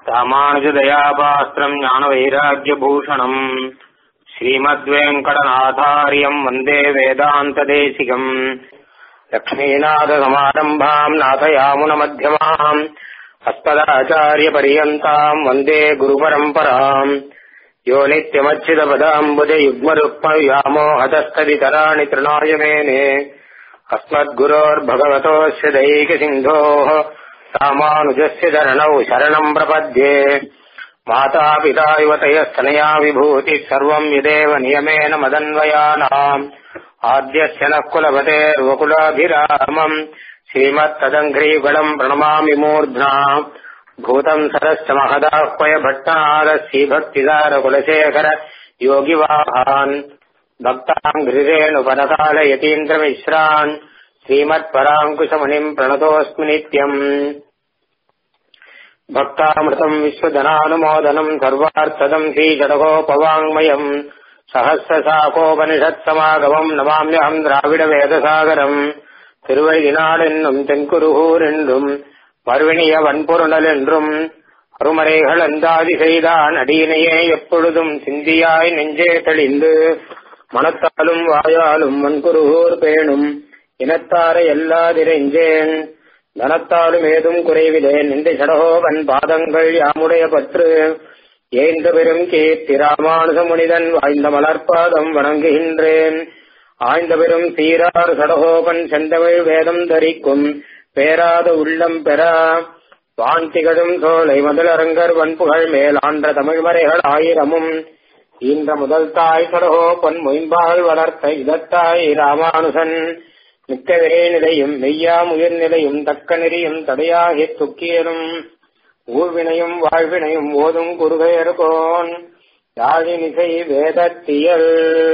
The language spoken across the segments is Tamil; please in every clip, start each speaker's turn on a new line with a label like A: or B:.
A: ராமானுஜதயாபாஸ்திரம் ஞானவைராக்கியபூஷணம் ஸ்ரீமத்வேங்கடநாதாரியம் வந்தே வேதாந்ததேசிகம் லக்ஷ்மீநாதசமாரம்பாம் நாதயாமுனமத்தியமாம் அஸ்மதாச்சாரியபரியந்தாம் வந்தே குருபரம்பராம் யோ நித்யமச்சிதபதாம்புஜயுग्मरुक्मव्यामोहतस्तदितराणि तृणाय मेने अस्मद्गुरोर्भगवतोऽस्य दैकसिन्धोः रामानुजस्य चरणौ शरणम् प्रपद्ये मातापिता युवतयस्तनया विभूतिः सर्वम् यदेव नियमेन मदन्वयानाम् आद्यस्य नः कुलपतेर्वकुलाभिरामम् श्रीमत्तदङ्घ्रीगणम् प्रणमामि मूर्ध्ना भूतम् सरश्च महदाह्वय भट्टनादश्रीभक्तिदारकुलशेखर योगिवाहान् भक्ताम् घृरेणुपनकालयतीन्द्रमिश्रान् श्रीमत्पराङ्कुशमुनिम् प्रणतोऽस्मि नित्यम् भक्तामृतम् विश्वधनानुमोदनम् सर्वार्थदम् श्रीजडगोपवाङ्मयम् सहस्रशाकोपनिषत्समागमम् नमाम्यहम् द्राविडवेदसागरम् திருவழிநாடென்னும் தென்குருகூர் என்றும் மறுவினிய வன்பொருணல் என்றும் அருமறைகள் அந்தாதி செய்தான் அடியினையே எப்பொழுதும் சிந்தியாய் நெஞ்சே தெளிந்து மனத்தாலும் வாயாலும் வன்குருகூர் பேணும் இனத்தாரை எல்லாதிரைஞ்சேன் தனத்தாலும் ஏதும் குறைவிலேன் இந்த சடகோவன் பாதங்கள் யாமுடைய பற்று ஏந்த பெரும் கீர்த்தி ராமானுஜ முனிதன் வாய்ந்த மலர்பாதம் வணங்குகின்றேன் ஆய்ந்த பெரும் சீரார் சடகோபன் செந்தமிழ் வேதம் தரிக்கும் பேராத உள்ளம் பெறா வான் திகழும் சோலை முதலரங்கர் வன்புகழ் மேல் ஆன்ற தமிழ்மறைகள் ஆயிரமும் இந்த முதல் தாய் சடகோபன் மொயம்பால் வளர்த்த இதத்தாய் ராமானுசன் மிக்க விரை நிலையும் மெய்யாம் உயிர் நிலையும் தக்க நெறியும் தடையாகி துக்கியரும் ஊர்வினையும் வாழ்வினையும் ஓதும் குருகையர்கோன் யாழினிசை வேதத்தியல்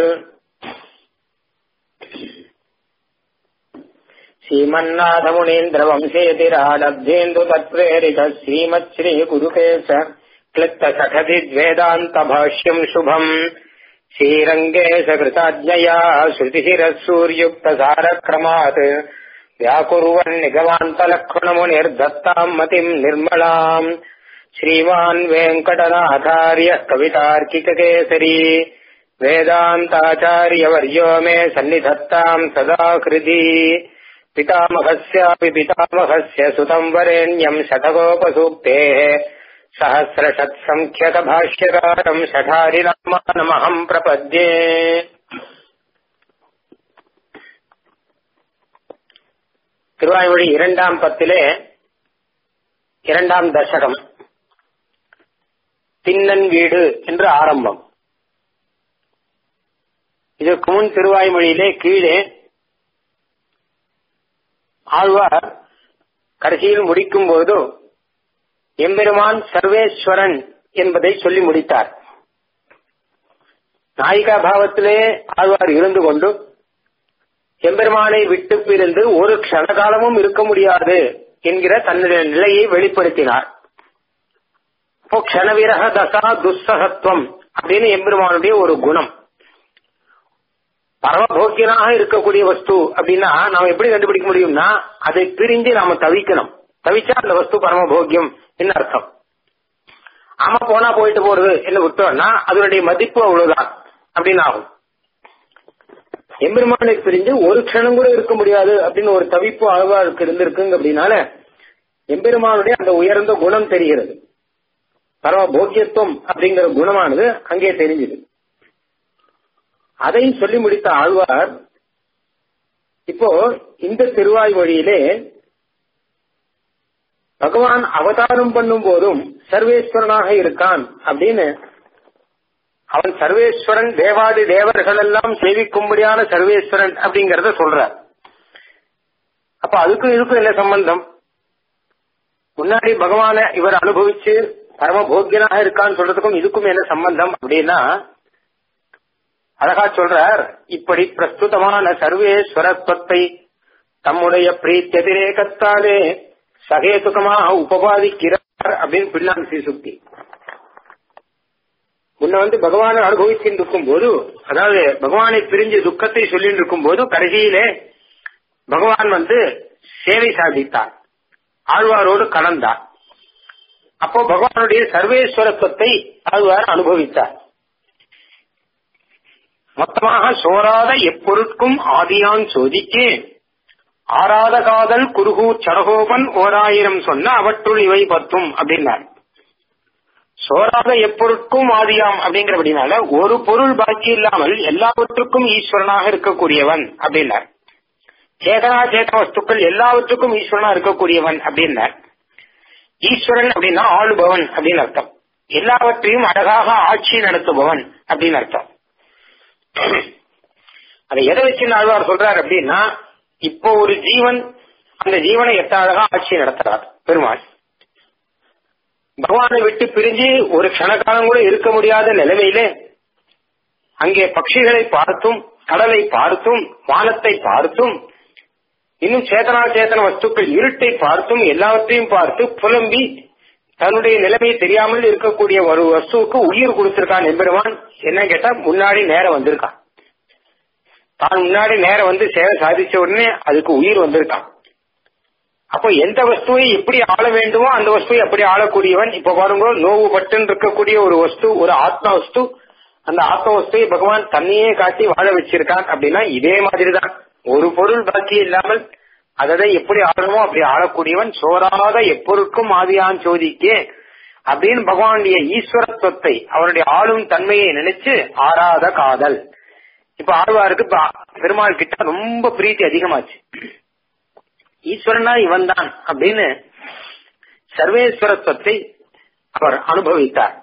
A: श्रीमन्नाथमुनीन्द्रवंशेतिराडब्धेन्दु तत्प्रेरित श्रीमच्छ्री गुरुकेश क्लिप्तसखदिद्वेदान्तभाष्यम् शुभम् श्रीरङ्गेशकृताज्ञया श्रुतिशिरः सूर्युक्तसारक्रमात् व्याकुर्वन् निगमान्तलक्ष्मणमुनिर्दत्ताम् मतिम् निर्मलाम् श्रीमान् वेङ्कटनाथार्यः कवितार्किककेसरी वेदान्ताचार्यवर्यो मे सन्निधत्ताम् सदा हृदि पितामहस्यापि पितामहस्य सुतम् वरेण्यम् शतकोपसूक्तेः सहस्रशत्सङ्ख्यकभाष्यकारम् शठारिनामानमहम् प्रपद्ये திருவாய்மொழி இரண்டாம் பத்திலே இரண்டாம் தசகம் தின்னன் வீடு என்று ஆரம்பம் இதற்கு முன் திருவாய்மொழியிலே கீழே ஆழ்வார் கடைசியில் முடிக்கும் போது எம்பெருமான் சர்வேஸ்வரன் என்பதை சொல்லி முடித்தார் நாயிகா பாவத்திலே ஆழ்வார் இருந்து கொண்டு எம்பெருமானை விட்டு பிரிந்து ஒரு க்ஷணகாலமும் இருக்க முடியாது என்கிற தன்னுடைய நிலையை வெளிப்படுத்தினார் இப்போ க்ஷணவிரக தசா துஸ்ஸகத்துவம் அப்படின்னு எம்பெருமானுடைய ஒரு குணம் பரமபோக்கியனாக இருக்கக்கூடிய வஸ்து அப்படின்னா நாம எப்படி கண்டுபிடிக்க முடியும்னா அதை பிரிஞ்சு நாம தவிக்கணும் தவிச்சா அந்த வஸ்து பரமபோக்கியம் என்ன அர்த்தம் ஆமா போனா போயிட்டு போறது என்ன விட்டோம்னா அதனுடைய மதிப்பு அவ்வளவுதான் அப்படின்னு ஆகும் எம்பெருமானை பிரிஞ்சு ஒரு க்ஷணம் கூட இருக்க முடியாது அப்படின்னு ஒரு தவிப்பு அழ்வாருக்கு இருந்திருக்குங்க அப்படின்னால எம்பெருமானுடைய அந்த உயர்ந்த குணம் தெரிகிறது பரம போக்கியத்துவம் அப்படிங்கிற குணமானது அங்கே தெரிஞ்சுது அதை சொல்லி முடித்த ஆழ்வார் இப்போ இந்த திருவாய்மொழியிலே பகவான் அவதாரம் பண்ணும் போதும் சர்வேஸ்வரனாக இருக்கான் அப்படின்னு அவன் சர்வேஸ்வரன் தேவாதி தேவர்கள் எல்லாம் சேவிக்கும்படியான சர்வேஸ்வரன் அப்படிங்கறத சொல்றார் அப்ப அதுக்கும் இதுக்கும் என்ன சம்பந்தம் முன்னாடி பகவான இவர் அனுபவிச்சு பரமபோக்கியனாக இருக்கான்னு சொல்றதுக்கும் இதுக்கும் என்ன சம்பந்தம் அப்படின்னா அழகா சொல்றார் இப்படி பிரஸ்துதமான சர்வேஸ்வரத்துவத்தை தம்முடைய பிரீத்தியதிரேகத்தாலே சகேதுகமாக உபபாதிக்கிறார் அப்படின்னு பின்னான் சுக்தி முன்ன வந்து பகவானை அனுபவிச்சுட்டு இருக்கும் போது அதாவது பகவானை பிரிஞ்சு துக்கத்தை சொல்லிட்டு இருக்கும் போது கடைசியிலே பகவான் வந்து சேவை சாதித்தார் ஆழ்வாரோடு கலந்தார் அப்போ பகவானுடைய சர்வேஸ்வரத்துவத்தை ஆழ்வார் அனுபவித்தார் மொத்தமாக சோராத எப்பொருட்கும் ஆதியான் சோதிக்கே ஆராத காதல் குருகு சடகோபன் ஓராயிரம் சொன்ன அவற்றுள் இவை பத்தும் அப்படின்னார் சோராத எப்பொருட்கும் ஆதியாம் அப்படிங்கிறபடினால ஒரு பொருள் பாக்கி இல்லாமல் எல்லாவற்றுக்கும் ஈஸ்வரனாக இருக்கக்கூடியவன் அப்படின்னார் சேதனா சேதன வஸ்துக்கள் எல்லாவற்றுக்கும் ஈஸ்வரனா இருக்கக்கூடியவன் அப்படின்னார் ஈஸ்வரன் அப்படின்னா ஆளுபவன் அப்படின்னு அர்த்தம் எல்லாவற்றையும் அழகாக ஆட்சி நடத்துபவன் அப்படின்னு அர்த்தம் அதை எதை வச்சு ஆழ்வார் சொல்றார் அப்படின்னா இப்போ ஒரு ஜீவன் அந்த ஜீவனை எத்த அழகா ஆட்சி நடத்துறார் பெருமாள் பகவானை விட்டு பிரிஞ்சு ஒரு க்ஷணகாலம் கூட இருக்க முடியாத நிலைமையிலே அங்கே பட்சிகளை பார்த்தும் கடலை பார்த்தும் வானத்தை பார்த்தும் இன்னும் சேதனா சேத்தன வஸ்துக்கள் இருட்டை பார்த்தும் எல்லாவற்றையும் பார்த்து புலம்பி தன்னுடைய நிலைமை தெரியாமல் இருக்கக்கூடிய ஒரு வஸ்துவுக்கு உயிர் கொடுத்திருக்கான் எம்பெருமான் என்ன கேட்டா முன்னாடி நேரம் வந்திருக்கான் தான் முன்னாடி நேரம் வந்து சேவை சாதிச்ச உடனே அதுக்கு உயிர் வந்திருக்கான் அப்போ எந்த வஸ்துவை எப்படி ஆள வேண்டுமோ அந்த வஸ்துவை அப்படி ஆளக்கூடியவன் இப்ப பாருங்க நோவு பட்டுன்னு இருக்கக்கூடிய ஒரு வஸ்து ஒரு ஆத்ம வஸ்து அந்த ஆத்ம வஸ்துவை பகவான் தன்னையே காட்டி வாழ வச்சிருக்கான் அப்படின்னா இதே மாதிரிதான் ஒரு பொருள் பாக்கி இல்லாமல் அதை எப்படி ஆளணுமோ அப்படி ஆளக்கூடியவன் சோராத எப்பொருட்கும் ஆதியான் சோதிக்கே அப்படின்னு பகவானுடைய ஈஸ்வரத்துவத்தை அவருடைய ஆளும் தன்மையை நினைச்சு ஆறாத காதல் இப்ப ஆழ்வாருக்கு பெருமாள் கிட்ட ரொம்ப பிரீத்தி அதிகமாச்சு ஈஸ்வரனா இவன் தான் அப்படின்னு சர்வேஸ்வரத்துவத்தை அவர் அனுபவித்தார்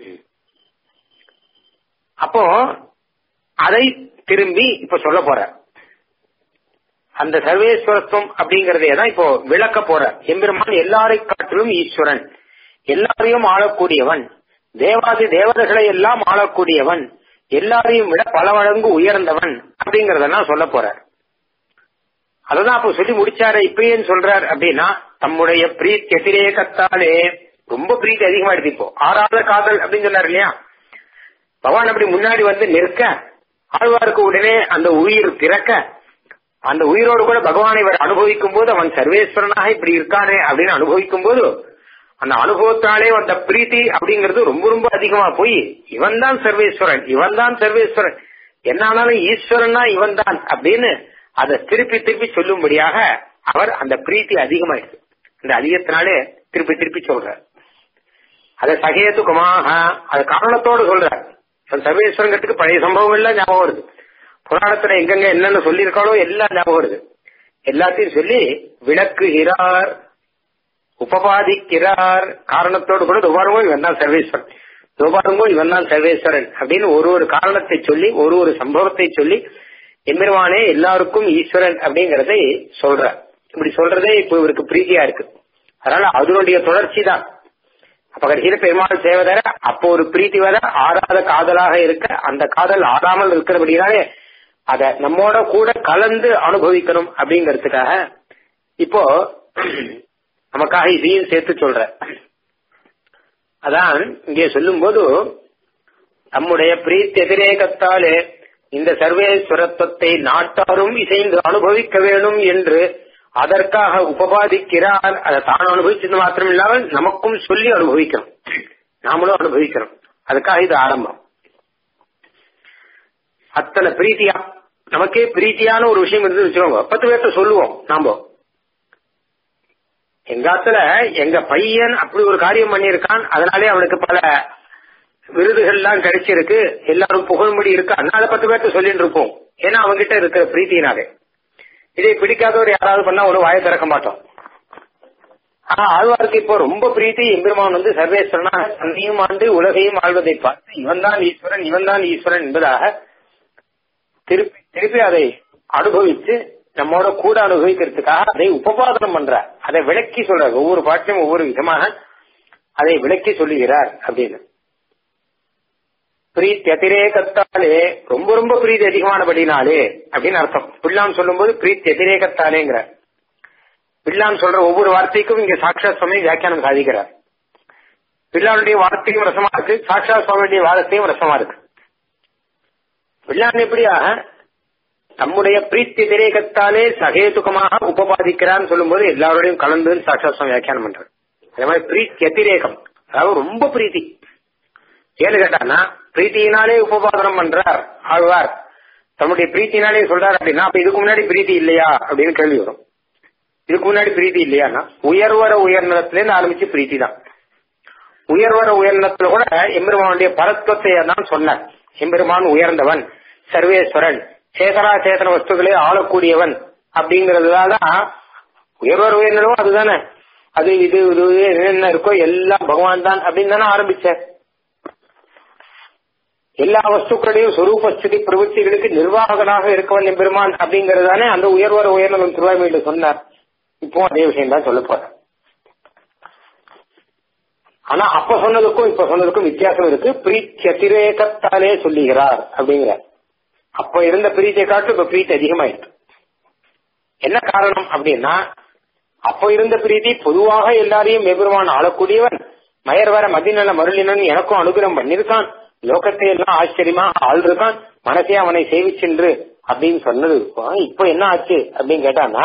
A: அப்போ அதை திரும்பி இப்ப சொல்ல போற அந்த சர்வேஸ்வரத்துவம் அப்படிங்கறதே தான் இப்போ விளக்க போற எம்பெருமான் எல்லாரை காட்டிலும் ஈஸ்வரன் எல்லாரையும் ஆளக்கூடியவன் தேவாதி தேவதைகளை எல்லாம் ஆளக்கூடியவன் எல்லாரையும் விட பல மடங்கு உயர்ந்தவன் அப்படிங்கறதெல்லாம் சொல்ல போறார் அததான் அப்ப சொல்லி முடிச்சாரு இப்பயேன்னு சொல்றார் அப்படின்னா தம்முடைய பிரீத் எதிரேகத்தாலே ரொம்ப பிரீத்தி அதிகமாயிடுது இப்போ ஆறாத காதல் அப்படின்னு சொன்னார் இல்லையா பகவான் அப்படி முன்னாடி வந்து நிற்க ஆழ்வாருக்கு உடனே அந்த உயிர் பிறக்க அந்த உயிரோடு கூட பகவானை இவர் அனுபவிக்கும் போது அவன் சர்வேஸ்வரனாக இப்படி இருக்கானே அப்படின்னு அனுபவிக்கும் போது அந்த அனுபவத்தாலே வந்த பிரீத்தி அப்படிங்கிறது ரொம்ப ரொம்ப அதிகமா போய் இவன் தான் சர்வேஸ்வரன் இவன் தான் சர்வேஸ்வரன் என்ன ஆனாலும் ஈஸ்வரனா இவன் தான் அப்படின்னு அதை திருப்பி திருப்பி சொல்லும்படியாக அவர் அந்த பிரீத்தி அதிகமாயிடுது அந்த அதிகத்தினாலே திருப்பி திருப்பி சொல்றார் அதை சகேதுக்குமாக அது காரணத்தோடு சொல்றார் சர்வேஸ்வரங்கிறதுக்கு பழைய சம்பவம் எல்லாம் ஞாபகம் வருது புராணத்துல எங்கெங்க என்னென்ன சொல்லியிருக்காளோ எல்லாம் ஞாபகம் வருது எல்லாத்தையும் சொல்லி விளக்குகிறார் உபபாதிக்கிறார் காரணத்தோடு கூட துபாருங்கோ இவன் தான் சர்வேஸ்வரன் துபாருங்கோ இவன் தான் சர்வேஸ்வரன் அப்படின்னு ஒரு ஒரு காரணத்தை சொல்லி ஒரு ஒரு சம்பவத்தை சொல்லி எம்பெருமானே எல்லாருக்கும் ஈஸ்வரன் அப்படிங்கறதை சொல்ற இப்படி சொல்றதே இப்போ இவருக்கு பிரீதியா இருக்கு அதனால அதனுடைய தொடர்ச்சி தான் அப்ப கடைசியில பெருமாள் சேவதர அப்போ ஒரு பிரீத்தி வர ஆறாத காதலாக இருக்க அந்த காதல் ஆறாமல் இருக்கிறபடினாலே அத நம்மோட கூட கலந்து அனுபவிக்கணும் அப்படிங்கறதுக்காக இப்போ நமக்காக இதையும் சேர்த்து சொல்ற அதான் இங்கே சொல்லும் போது நம்முடைய பிரீத் எதிரேகத்தாலே இந்த சர்வேஸ்வரத்துவத்தை நாட்டாரும் இசைந்து அனுபவிக்க வேண்டும் என்று அதற்காக உபபாதிக்கிறார் அதை தான் அனுபவிச்சது மாத்திரம் இல்லாமல் நமக்கும் சொல்லி அனுபவிக்கணும் நாமளும் அனுபவிக்கணும் அதுக்காக இது ஆரம்பம் அத்தனை பிரீத்தியா நமக்கே பிரீத்தியான ஒரு விஷயம் இருந்து வச்சுக்கோங்க பத்து பேர்த்த சொல்லுவோம் நாம எங்காத்துல எங்க பையன் அப்படி ஒரு காரியம் பண்ணியிருக்கான் அதனாலே அவனுக்கு பல விருதுகள்லாம் கிடைச்சிருக்கு எல்லாரும் புகழ்மொழி இருக்கு அதனால பத்து பேர்த்த சொல்லிட்டு இருப்போம் ஏன்னா அவங்கிட்ட இருக்கிற பிரீத்தினாலே இதை பிடிக்காதவர் யாராவது பண்ணா ஒரு வாயை திறக்க மாட்டோம் ஆனா ஆழ்வாருக்கு இப்போ ரொம்ப பிரீத்தி எம்பெருமான் வந்து சர்வேஸ்வரனாக தன்னையும் ஆண்டு உலகையும் ஆழ்வதை பார்த்து இவன் தான் ஈஸ்வரன் இவன் தான் ஈஸ்வரன் என்பதாக திருப்பி திருப்பி அதை அனுபவித்து நம்மோட கூட அனுபவிக்கிறதுக்காக அதை உபபாதனம் பண்ற அதை விளக்கி சொல்றார் ஒவ்வொரு பாட்டிலும் ஒவ்வொரு விதமாக அதை விளக்கி சொல்லுகிறார் அப்படின்னு பிரீத்தி அதிரேகத்தாலே ரொம்ப ரொம்ப பிரீத்தி அதிகமானபடினாலே அப்படின்னு அர்த்தம் பிள்ளாம் சொல்லும்போது பிரீத்தி அதிரேகத்தாலேங்கிற பிள்ளான் சொல்ற ஒவ்வொரு வார்த்தைக்கும் இங்க சாட்சா சுவாமி வியாக்கியானம் சாதிக்கிறார் பிள்ளானுடைய வார்த்தையும் ரசமா இருக்கு சாட்சா சுவாமியுடைய வாதத்தையும் ரசமா இருக்கு பிள்ளான் எப்படியாக தம்முடைய பிரீத்தி திரேகத்தாலே சகேதுகமாக உபபாதிக்கிறான்னு சொல்லும்போது எல்லாரோடையும் கலந்து சாட்சா சுவாமி வியாக்கியானம் பண்றாரு அதே மாதிரி பிரீத்தி அத்திரேகம் அதாவது ரொம்ப பிரீத்தி ஏன்னு கேட்டான்னா பிரீத்தியினாலே உபபாதனம் பண்றார் ஆழ்வார் தன்னுடைய பிரீத்தினாலே சொல்றாரு அப்படின்னா அப்ப இதுக்கு முன்னாடி பிரீத்தி இல்லையா அப்படின்னு கேள்வி வரும் இதுக்கு முன்னாடி பிரீத்தி இல்லையானா உயர்வர உயர்நிலத்துல இருந்து ஆரம்பிச்சு பிரீத்தி தான் உயர்வர உயர்நிலத்துல கூட எம்பெருமானுடைய பரத்வத்தை தான் சொன்னார் எம்பெருமான் உயர்ந்தவன் சர்வேஸ்வரன் சேதனா சேதன வஸ்துகளே ஆளக்கூடியவன் அப்படிங்கறதுதான் உயர்வர உயர்நிலம் அதுதானே அது இது இது என்ன இருக்கோ எல்லாம் பகவான் தான் அப்படின்னு தானே ஆரம்பிச்சார் எல்லா வஸ்துக்களையும் சொரூப ஸ்திதி பிரவൃத்திகளுக்கு நிர்வாகனாக இருக்கவன் எம்பெருமான் அப்படிங்கிறது தானே அந்த உயர்வர உயர்நலம் திருவாய்மையில சொன்னார் இப்போ அதே விஷயம் தான் சொல்ல போறேன் ஆனா அப்ப சொன்னதுக்கும் இப்ப சொன்னதுக்கும் வித்தியாசம் இருக்கு பிரீத்திய திரேகத்தாலே சொல்லுகிறார் அப்படிங்கிறார் அப்ப இருந்த பிரீத்தியை காட்டு இப்ப பிரீத்தி அதிகமாயிருக்கு என்ன காரணம் அப்படின்னா அப்ப இருந்த பிரீத்தி பொதுவாக எல்லாரையும் எபெருமான் ஆளக்கூடியவன் மயர்வர மதிநல மருளினன் எனக்கும் அனுகிரகம் பண்ணிருக்கான் லோகத்தை எல்லாம் ஆச்சரியமா ஆள்ருக்கான் மனசே அவனை சேவிச்சென்று அப்படின்னு சொன்னது இப்போ என்ன ஆச்சு அப்படின்னு கேட்டானா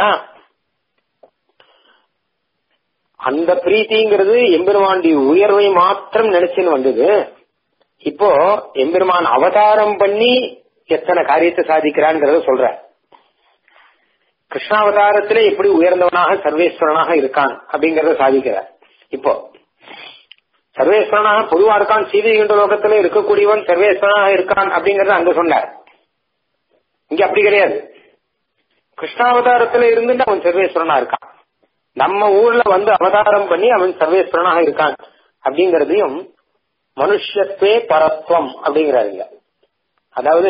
A: அந்த பிரீத்திங்கிறது எம்பெருமானுடைய உயர்வை மாத்திரம் நினைச்சுன்னு வந்தது இப்போ எம்பெருமான் அவதாரம் பண்ணி எத்தனை காரியத்தை சாதிக்கிறான்ங்கிறத சொல்ற கிருஷ்ணாவதாரத்திலே எப்படி உயர்ந்தவனாக சர்வேஸ்வரனாக இருக்கான் அப்படிங்கறத சாதிக்கிறார் இப்போ சர்வேஸ்வரனாக பொதுவா இருக்கான் சீதைகின்ற லோகத்திலே இருக்கக்கூடியவன் சர்வேஸ்வரனாக இருக்கான் அப்படிங்கறத அங்க சொன்னார் இங்க அப்படி கிடையாது கிருஷ்ணாவதாரத்துல இருந்துட்டு அவன் சர்வேஸ்வரனா இருக்கான் நம்ம ஊர்ல வந்து அவதாரம் பண்ணி அவன் சர்வேஸ்வரனாக இருக்கான் அப்படிங்கறதையும் மனுஷத்தே பரத்வம் அப்படிங்கிறாருங்க அதாவது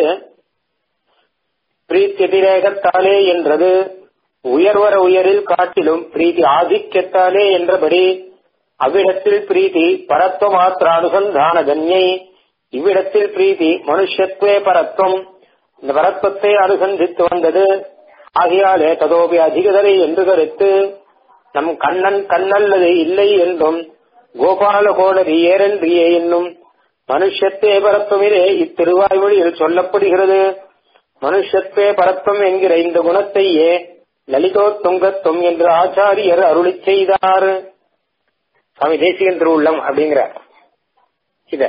A: பிரீத்தியதிரேகத்தாலே என்றது உயர்வர உயரில் காட்டிலும் பிரீத்தி ஆதிக்கத்தாலே என்றபடி அவ்விடத்தில் பிரீத்தி பரத்வ மாத்திர அனுசந்தான கன்யை இவ்விடத்தில் பிரீத்தி மனுஷத்வே பரத்வம் இந்த பரத்வத்தை அனுசந்தித்து வந்தது ஆகையாலே ததோபி அதிகதரை என்று கருத்து நம் கண்ணன் கண்ணல்லது இல்லை என்றும் கோபால கோடரி ஏரென்றியே என்னும் மனுஷத்தே பரத்துவமிலே இத்திருவாய்மொழியில் சொல்லப்படுகிறது மனுஷத்தே பரத்வம் என்கிற இந்த குணத்தையே லலிதோ துங்கத்துவம் என்று ஆச்சாரியர் அருளி செய்தார் சுவாமி தேசிகன் திருவுள்ளம் அப்படிங்கிறார் இத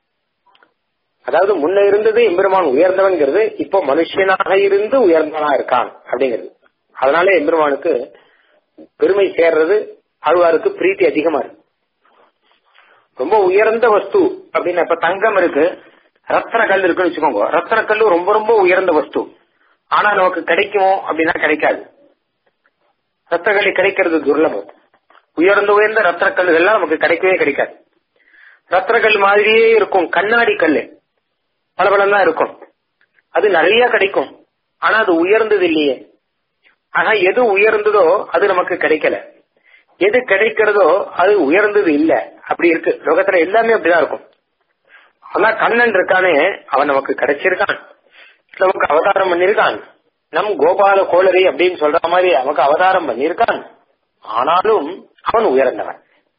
A: அதாவது முன்ன இருந்தது எம்பெருமான் உயர்ந்தவன்கிறது இப்போ மனுஷனாக இருந்து உயர்ந்தவனா இருக்கான் அப்படிங்கிறது அதனால எம்பெருமானுக்கு பெருமை சேர்றது ஆழ்வாருக்கு பிரீத்தி அதிகமா இருக்கு ரொம்ப உயர்ந்த வஸ்து அப்படின்னு இப்ப தங்கம் இருக்கு ரத்தன கல் இருக்குன்னு வச்சுக்கோங்க ரத்தன கல் ரொம்ப ரொம்ப உயர்ந்த வஸ்து ஆனா நமக்கு கிடைக்குமோ அப்படின்னா கிடைக்காது ரத்தக்கல்லி கிடைக்கிறது துர்லபம் உயர்ந்த உயர்ந்த ரத்தன கல்லுகள்லாம் நமக்கு கிடைக்கவே கிடைக்காது ரத்தன கல் மாதிரியே இருக்கும் கண்ணாடி கல் பளபளம் தான் இருக்கும் அது நிறைய கிடைக்கும் ஆனா அது உயர்ந்தது இல்லையே ஆனா எது உயர்ந்ததோ அது நமக்கு கிடைக்கல எது கிடைக்கிறதோ அது உயர்ந்தது இல்ல அப்படி இருக்கு லோகத்துல எல்லாமே அப்படிதான் இருக்கும் ஆனா கண்ணன் இருக்கானே அவன் நமக்கு கிடைச்சிருக்கான் நமக்கு அவதாரம் பண்ணிருக்கான் நம் கோபால கோளரி அப்படின்னு சொல்ற மாதிரி நமக்கு அவதாரம் பண்ணிருக்கான் ஆனாலும் அவன் உயர்ந்தவன்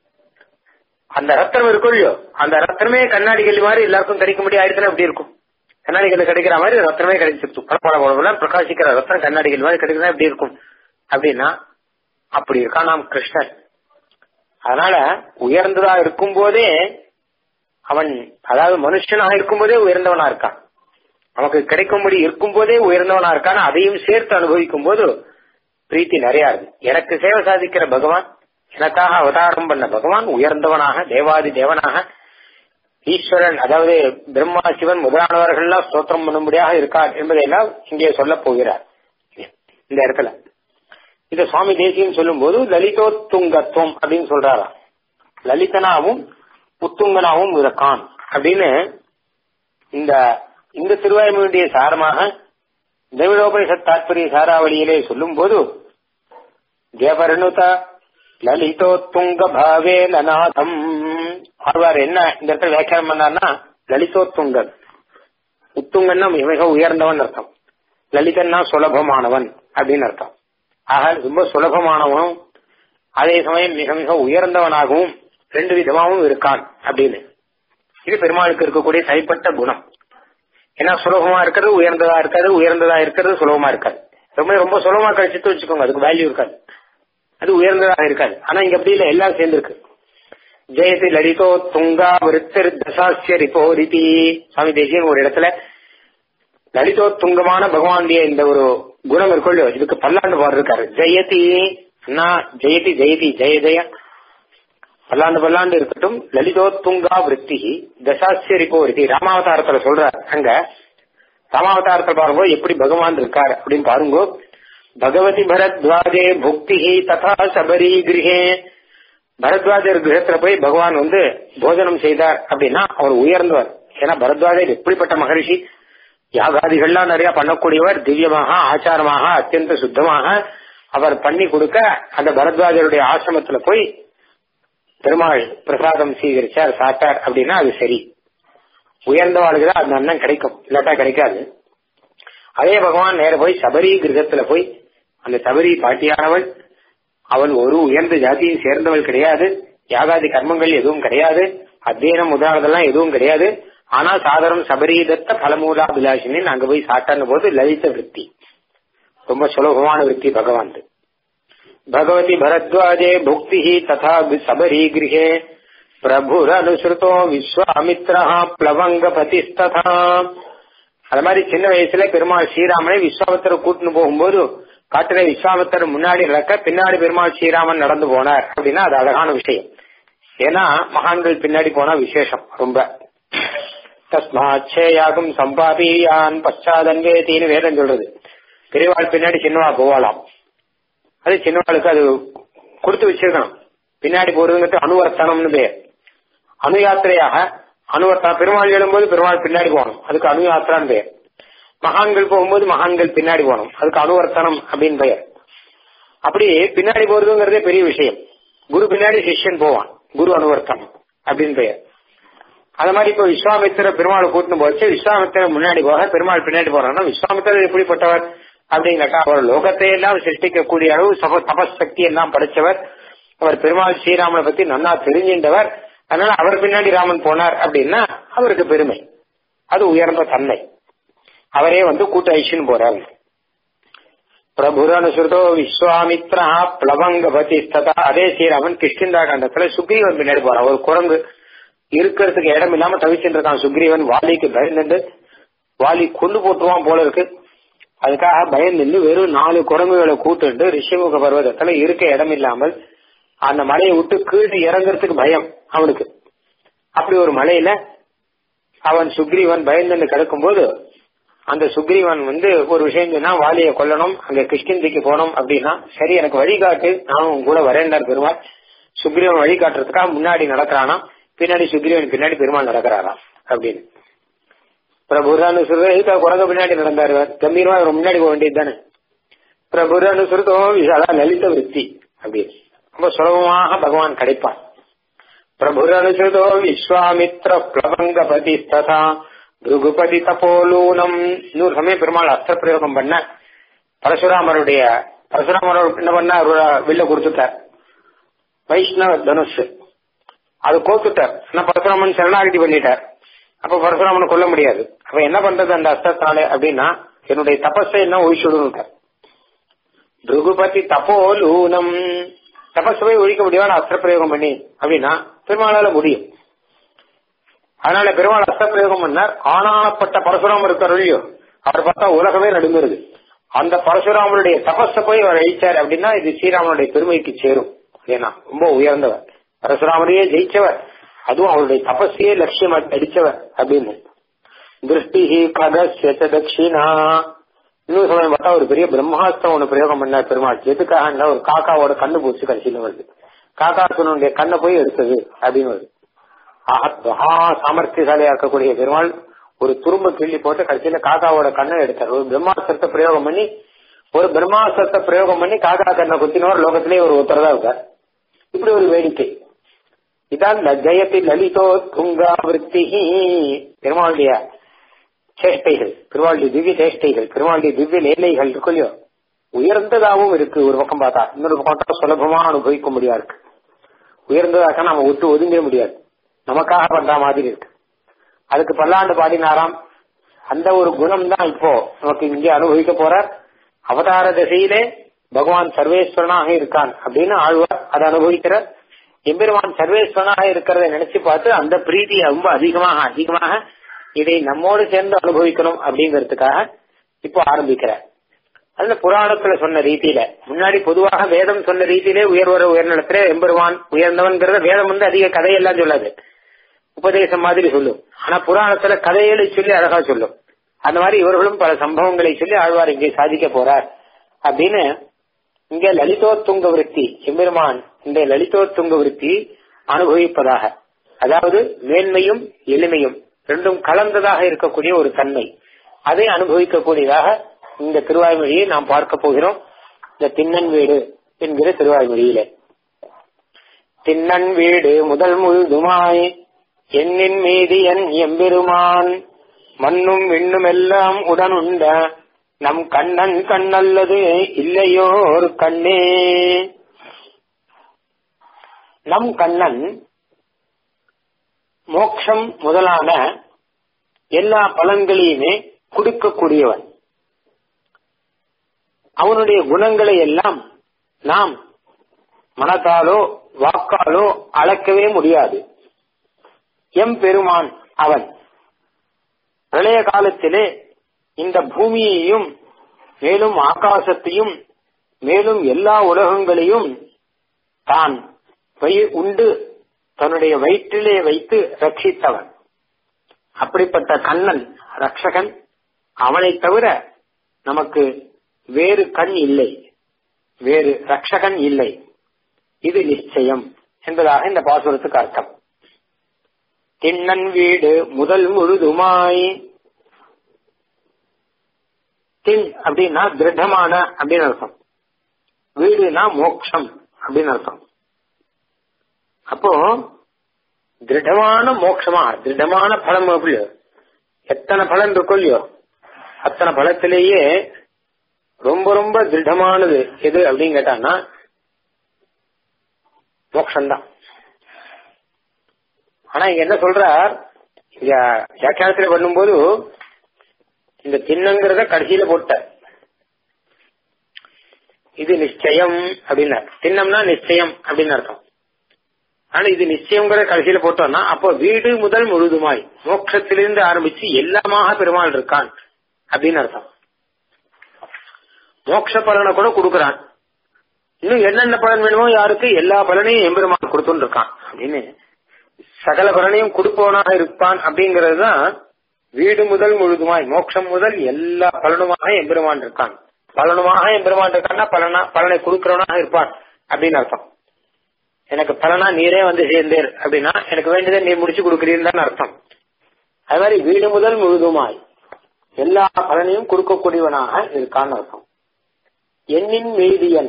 A: அந்த ரத்தனம் இருக்கும் இல்லையோ அந்த ரத்தனமே கண்ணாடி கல்லி மாதிரி எல்லாருக்கும் கிடைக்க முடியும் ஆயிடுச்சுன்னா எப்படி இருக்கும் கண்ணாடி கல்லு கிடைக்கிற மாதிரி ரத்தனமே கிடைச்சிருக்கும் பல பல பல பிரகாசிக்கிற ரத்தனம் கண்ணாடி கல் மாதிரி கிடைக்கிறதா எப்படி இருக்கும் அப்படின்னா அப்படி இருக்கான் நாம் கிருஷ்ணன் அதனால உயர்ந்ததா இருக்கும் போதே அவன் அதாவது மனுஷனாக இருக்கும் போதே உயர்ந்தவனா இருக்கான் நமக்கு கிடைக்கும்படி இருக்கும் போதே உயர்ந்தவனா இருக்கான் அதையும் சேர்த்து அனுபவிக்கும் போது பிரீத்தி நிறைய இருக்கு எனக்கு சேவை சாதிக்கிற பகவான் எனக்காக அவதாரம் பண்ண பகவான் உயர்ந்தவனாக தேவாதி தேவனாக ஈஸ்வரன் அதாவது பிரம்மா சிவன் முதலானவர்கள்லாம் ஸ்தோத்திரம் பண்ணும்படியாக இருக்கார் என்பதையெல்லாம் இங்கே சொல்ல போகிறார் இந்த இடத்துல இத சுவாமி தேசியம் சொல்லும் போது லலிதோத்துங்கத்துவம் அப்படின்னு சொல்றாராம் லலிதனாவும் உத்துங்கனாவும் இருக்கான் அப்படின்னு இந்த இந்த திருவாய்மொழியுடைய சாரமாக திரவிடோபனிஷத் தாற்பரிய சாராவளியிலே சொல்லும் போது தேவரணுத லலிதோத்துங்க பாவே நநாதம் ஆழ்வார் என்ன இந்த இடத்துல வியாக்கியானம் பண்ணார்னா லலிதோத்துங்கன் உத்துங்கன்னா மிக உயர்ந்தவன் அர்த்தம் லலிதன்னா சுலபமானவன் அப்படின்னு அர்த்தம் ஆக ரொம்ப சுலபமானவனும் அதே சமயம் மிக மிக உயர்ந்தவனாகவும் ரெண்டு விதமாகவும் இருக்கான் அப்படின்னு இது பெருமாளுக்கு இருக்கக்கூடிய தனிப்பட்ட குணம் ஏன்னா சுலபமா இருக்கிறது உயர்ந்ததா இருக்காது உயர்ந்ததா இருக்கிறது சுலபமா இருக்காது ரொம்ப ரொம்ப சுலபமா கழிச்சுட்டு வச்சுக்கோங்க அதுக்கு வேல்யூ இருக்காது அது உயர்ந்ததாக இருக்காது ஆனா இங்க அப்படி இல்ல எல்லாம் சேர்ந்திருக்கு ஜெயதி லலிதோ துங்கா விருத்திர் தசாசிய ரிபோரிதி சுவாமி தேசியன் ஒரு இடத்துல லலிதோ துங்கமான பகவானுடைய இந்த ஒரு குணம் இருக்குள்ளோ இதுக்கு பல்லாண்டு பாடுறாரு ஜெயதி அண்ணா ஜெயதி ஜெயதி ஜெய ஜெய பல்லாண்டு பல்லாண்டு இருக்கட்டும் லலிதோ துங்கா விருத்தி தசாசிய ரிபோரிதி ராமாவதாரத்துல சொல்றார் அங்க ராமாவதாரத்தை பாருங்க எப்படி பகவான் இருக்கார் அப்படின்னு பாருங்க பகவதி பரத்வாஜே புக்தி ததா சபரி கிரகே பரத்வாஜர் கிரகத்துல போய் பகவான் வந்து போஜனம் செய்தார் அப்படின்னா அவர் உயர்ந்தவர் ஏன்னா பரத்வாஜர் எப்படிப்பட்ட மகரிஷி யாகாதிகள்லாம் நிறைய பண்ணக்கூடியவர் திவ்யமாக ஆச்சாரமாக அத்தியந்த சுத்தமாக அவர் பண்ணி கொடுக்க அந்த பரத்வாஜருடைய ஆசிரமத்துல போய் பெருமாள் பிரசாதம் சீகரிச்சார் சாப்பிட்டார் அப்படின்னா அது சரி உயர்ந்தவாளுக்கு தான் அந்த அண்ணன் கிடைக்கும் இல்லாட்டா கிடைக்காது அதே பகவான் நேர போய் சபரி கிரகத்துல போய் அந்த சபரி பாட்டியானவள் அவள் ஒரு உயர்ந்த ஜாதியும் சேர்ந்தவள் கிடையாது யாகாதி கர்மங்கள் எதுவும் கிடையாது அத்தியனம் முதலானதெல்லாம் எதுவும் கிடையாது ஆனா சாதாரண சபரீதத்த பலமூலாபிலாஷினி அங்க போய் சாட்டான போது லலித விற்பி ரொம்ப சுலபமான விற்பி பகவான் பகவதி பரத்வாஜே புக்தி ததா சபரி கிரகே பிரபுரனுசுருதோ விஸ்வாமித்ரா பிளவங்கபதிஸ்ததா அது மாதிரி சின்ன வயசுல பெருமாள் ஸ்ரீராமனை விஸ்வாமித்திர கூட்டின்னு போகும்போது காட்டுல விஸ்வாமித்தர் முன்னாடி நடக்க பின்னாடி பெருமாள் ஸ்ரீராமன் நடந்து போனார் அப்படின்னா அது அழகான விஷயம் ஏன்னா மகான்கள் பின்னாடி போனா விசேஷம் ரொம்ப தஸ்மாச்சேயாகும் சம்பாபியான் பச்சாதன்வேத்தின்னு வேதம் சொல்றது பெரியவாள் பின்னாடி சின்னவா போவாளாம் அது சின்னவாளுக்கு அது கொடுத்து வச்சிருக்கணும் பின்னாடி போறதுங்கிறது அனுவர்த்தனம்னு பேர் அணு யாத்திரையாக அணுவர்த்தனம் பெருமாள் எழும்போது பெருமாள் பின்னாடி போகணும் அதுக்கு அணு யாத்திரான்னு பெயர் மகான்கள் போகும்போது மகான்கள் பின்னாடி போகணும் அதுக்கு அனுவர்த்தனம் அப்படின்னு பெயர் அப்படி பின்னாடி போறதுங்கிறதே பெரிய விஷயம் குரு பின்னாடி சிஷ்யன் போவான் குரு அனுவர்த்தனம் அப்படின்னு பெயர் அது மாதிரி இப்போ விஸ்வாமித்திர பெருமாள் கூட்டின்னு போச்சு விஸ்வாமித்திர முன்னாடி போக பெருமாள் பின்னாடி போறான்னா விஸ்வாமித்திரர் எப்படிப்பட்டவர் அப்படின்னு கேட்டா அவர் லோகத்தை எல்லாம் சிருஷ்டிக்கக்கூடிய அளவு சப தபசக்தி எல்லாம் படைச்சவர் அவர் பெருமாள் ஸ்ரீராமனை பத்தி நன்னா தெரிஞ்சின்றவர் அதனால அவர் பின்னாடி ராமன் போனார் அப்படின்னா அவருக்கு பெருமை அது உயர்ந்த தன்மை அவரே வந்து கூட்டு ஐஷன் போறார் பிரபுரனுசுருதோ விஸ்வாமித்ரா பிளவங்கபதி ததா அதே ஸ்ரீராமன் கிருஷ்ணந்தா கண்டத்துல சுக்ரீவன் பின்னாடி போறான் ஒரு குரங்கு இருக்கிறதுக்கு இடம் இல்லாம தவிச்சுட்டு இருக்கான் சுக்ரீவன் வாலிக்கு பயந்துட்டு வாலி கொண்டு போட்டுருவான் போல இருக்கு அதுக்காக பயந்து வெறும் நாலு குரங்குகளை கூட்டுண்டு ரிஷிமுக பர்வதத்துல இருக்க இடம் இல்லாமல் அந்த மலையை விட்டு கீழே இறங்குறதுக்கு பயம் அவனுக்கு அப்படி ஒரு மலையில அவன் சுக்ரீவன் பயந்து கிடக்கும்போது அந்த சுக்ரீவன் வந்து ஒரு விஷயம் சொன்னா வாலியை கொல்லணும் அங்க கிருஷ்ணந்திக்கு போனோம் அப்படின்னா சரி எனக்கு வழிகாட்டு நானும் கூட வரேன்டார் பெருமாள் சுக்ரீவன் வழிகாட்டுறதுக்காக முன்னாடி நடக்கிறானா பின்னாடி சுக்ரீவன் பின்னாடி பெருமாள் நடக்கிறாராம் அப்படின்னு பிரபுரானு சுருத குரங்க பின்னாடி நடந்தாரு கம்பீரமா அவர் முன்னாடி போக வேண்டியது தானே பிரபுரானு சுருதோ அதான் லலித விற்பி அப்படின்னு ரொம்ப சுலபமாக பகவான் கிடைப்பான் பிரபுரனுசுதோ விஸ்வாமித்ர பிளவங்கபதி ததா பிருகுபதி தபோலூனம் இன்னொரு சமயம் பெருமாள் அஸ்திர பிரயோகம் பண்ண பரசுராமருடைய பரசுராமர் என்ன பண்ண வில்ல கொடுத்துட்டார் வைஷ்ணவ தனுஷ் அது கோத்துட்டார் ஆனா பரசுராமன் சரணாகதி பண்ணிட்டார் அப்ப பரசுராமனை கொல்ல முடியாது அப்ப என்ன பண்றது அந்த அஸ்திரத்தாலே அப்படின்னா என்னுடைய தபஸை என்ன ஒழிச்சுடுன்னு பிருகுபதி தபோலூனம் தபசுவை ஒழிக்க முடியாது அஸ்திர பிரயோகம் பண்ணி அப்படின்னா பெருமாளால முடியும் அதனால பெருமாள் அஸ்திர பிரயோகம் பண்ணார் ஆனாப்பட்ட பரசுராமர் இருக்கார் இல்லையோ அவர் பார்த்தா உலகமே நடுங்குறது அந்த பரசுராமருடைய தபஸ போய் அவர் அழிச்சார் அப்படின்னா இது ஸ்ரீராமனுடைய பெருமைக்கு சேரும் ஏன்னா ரொம்ப உயர்ந்தவர் பரசுராமரையே ஜெயிச்சவர் அதுவும் அவருடைய தபஸையே லட்சியம் அடிச்சவர் அப்படின்னு திருஷ்டி கதஸ்ய தட்சிணா இன்னொரு சமயம் பார்த்தா ஒரு பெரிய பிரம்மாஸ்திரம் ஒண்ணு பிரயோகம் பண்ணார் பெருமாள் எதுக்காக ஒரு காக்காவோட கண்ணு பூச்சி கடைசியில் வருது காக்கா சொன்னுடைய கண்ணை போய் எடுத்தது அப்படின்னு வருது மகா சாமர்த்தியசாலியா இருக்கக்கூடிய பெருமாள் ஒரு துரும்ப கிள்ளி போட்டு கடைசியில காக்காவோட கண்ணை எடுத்தார் ஒரு பிரம்மாஸ்திரத்தை பிரயோகம் பண்ணி ஒரு பிரம்மாஸ்திரத்தை பிரயோகம் பண்ணி காக்கா கண்ணை குத்தினவர் லோகத்திலேயே ஒரு ஒருத்தர் தான் இருக்கார் இப்படி ஒரு வேடிக்கை இதான் ஜெயத்தி லலிதோ துங்கா விற்பி பெருமாளுடைய சேஷ்டைகள் பெருமாளுடைய திவ்ய சேஷ்டைகள் பெருமாளுடைய திவ்ய லேலைகள் இருக்கு இல்லையோ உயர்ந்ததாகவும் இருக்கு ஒரு பக்கம் பார்த்தா இன்னொரு பக்கம் பார்த்தா சுலபமா அனுபவிக்க முடியாது இருக்கு உயர்ந்ததாக நாம விட்டு ஒதுங்கிட முடியாது நமக்காக பண்ற மாதிரி இருக்கு அதுக்கு பல்லாண்டு பாடினாராம் அந்த ஒரு குணம் தான் இப்போ நமக்கு இங்கே அனுபவிக்க போறார் அவதார திசையிலே பகவான் சர்வேஸ்வரனாக இருக்கான் அப்படின்னு ஆழ்வார் அதை அனுபவிக்கிறார் எம்பெருமான் சர்வேஸ்வரனாக இருக்கிறத நினைச்சு பார்த்து அந்த பிரீதி ரொம்ப அதிகமாக அதிகமாக இதை நம்மோடு சேர்ந்து அனுபவிக்கணும் அப்படிங்கிறதுக்காக இப்போ ஆரம்பிக்கிறார் அதுல புராணத்துல சொன்ன ரீதியில முன்னாடி பொதுவாக வேதம் சொன்ன ரீதியிலே உயர்வர உயர்நிலத்திலே எம்பெருமான் உயர்ந்தவன்கிறத வேதம் வந்து அதிக கதையெல்லாம் சொல்லாது உபதேசம் மாதிரி சொல்லும் ஆனா புராணத்துல கதைகளை சொல்லி அழகா சொல்லும் அந்த மாதிரி இவர்களும் பல சம்பவங்களை சொல்லி ஆழ்வார் இங்கே சாதிக்க போறார் அப்படின்னு இங்க லலிதோத்துங்க விருத்தி எம்பெருமான் இந்த லலிதோத்துங்க விருத்தி அனுபவிப்பதாக அதாவது மேன்மையும் எளிமையும் ரெண்டும் கலந்ததாக இருக்கக்கூடிய ஒரு தன்மை அதை அனுபவிக்கக்கூடியதாக இந்த திருவாய்மொழியை நாம் பார்க்க போகிறோம் இந்த திண்ணன் வீடு என்கிற திருவாய்மொழியிலே திண்ணன் வீடு முதல் முழுதுமாய் எண்ணின் மீது என் எம்பெருமான் மண்ணும் விண்ணும் எல்லாம் உடனுண்ட நம் கண்ணன் கண்ணல்லது இல்லையோர் கண்ணே நம் கண்ணன் மோக்ஷம் முதலான எல்லா பலன்களையுமே கொடுக்கக்கூடியவன் அவனுடைய குணங்களை எல்லாம் நாம் மனத்தாலோ வாக்காலோ அளக்கவே முடியாது எம் பெருமான் அவன் பிரளய காலத்திலே இந்த பூமியையும் மேலும் ஆகாசத்தையும் மேலும் எல்லா உலகங்களையும் தான் உண்டு தன்னுடைய வயிற்றிலே வைத்து ரட்சித்தவன் அப்படிப்பட்ட கண்ணன் ரட்சகன் அவனை தவிர நமக்கு வேறு கண் இல்லை வேறு ரட்சகன் இல்லை இது நிச்சயம் என்பதாக இந்த பாசுரத்துக்கு அர்த்தம் திண்ணன் வீடு முதல் முழுதுமாய் தின் அப்படின்னா திருடமான அப்படின்னு அர்த்தம் வீடுனா மோக்ஷம் அப்படின்னு அர்த்தம் அப்போ திருடமான மோட்சமா திருடமான பலம் இல்லையோ எத்தனை பலன் இருக்கும் இல்லையோ அத்தனை பலத்திலேயே ரொம்ப ரொம்ப திருடமானது எது அப்படின்னு கேட்டான்னா மோக்ஷந்தான் ஆனா இங்க என்ன சொல்றார் இங்க வியாக்கியானத்துல பண்ணும்போது இந்த திண்ணங்கிறத கடைசியில போட்ட இது நிச்சயம் அப்படின்னா திண்ணம்னா நிச்சயம் அப்படின்னு அர்த்தம் ஆனா இது நிச்சயங்கிற கடைசியில போட்டோம்னா அப்போ வீடு முதல் முழுதுமாய் மோட்சத்திலிருந்து ஆரம்பிச்சு எல்லாமாக பெருமாள் இருக்கான் அப்படின்னு அர்த்தம் மோட்ச பலனை கூட கொடுக்கறான் இன்னும் என்னென்ன பலன் வேணுமோ யாருக்கு எல்லா பலனையும் எம்பெருமான் கொடுத்துட்டு இருக்கான் அப்படின்னு சகல பலனையும் கொடுப்பவனாக இருப்பான் அப்படிங்கிறது தான் வீடு முதல் முழுதுமாய் மோட்சம் முதல் எல்லா பலனுமாக எம்பெருமான் இருக்கான் பலனுமாக எம்பெருமான் இருக்கான்னா பலனா பலனை கொடுக்கிறவனாக இருப்பான் அப்படின்னு அர்த்தம் எனக்கு பலனா நீரே வந்து சேர்ந்தேர் அப்படின்னா எனக்கு வேண்டியதை நீ முடிச்சு கொடுக்கிறீன்னு அர்த்தம் அது மாதிரி வீடு முதல் முழுதுமாய் எல்லா பலனையும் கொடுக்கக்கூடியவனாக இருக்கான்னு அர்த்தம் எண்ணின் மீதியன்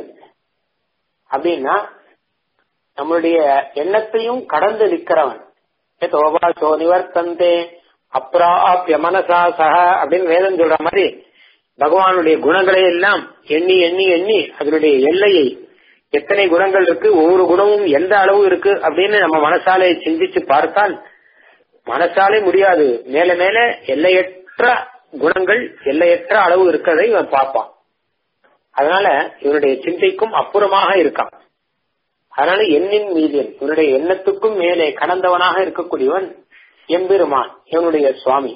A: அப்படின்னா நம்மளுடைய எண்ணத்தையும் கடந்து நிற்கிறவன் தோபா சோனிவர்த்தந்தே அப்ராப்ய மனசா சக அப்படின்னு வேதம் சொல்ற மாதிரி பகவானுடைய குணங்களை எல்லாம் எண்ணி எண்ணி எண்ணி அதனுடைய எல்லையை எத்தனை குணங்கள் இருக்கு ஒவ்வொரு குணமும் எந்த அளவு இருக்கு அப்படின்னு நம்ம மனசாலே சிந்திச்சு பார்த்தால் மனசாலே முடியாது மேல மேல எல்லையற்ற குணங்கள் எல்லையற்ற அளவு இருக்கிறதை இவன் பார்ப்பான் அதனால இவனுடைய சிந்தைக்கும் அப்புறமாக இருக்கான் அதனால எண்ணின் மீதியன் இவனுடைய எண்ணத்துக்கும் மேலே கடந்தவனாக இருக்கக்கூடியவன் எம்பெருமான் இவனுடைய சுவாமி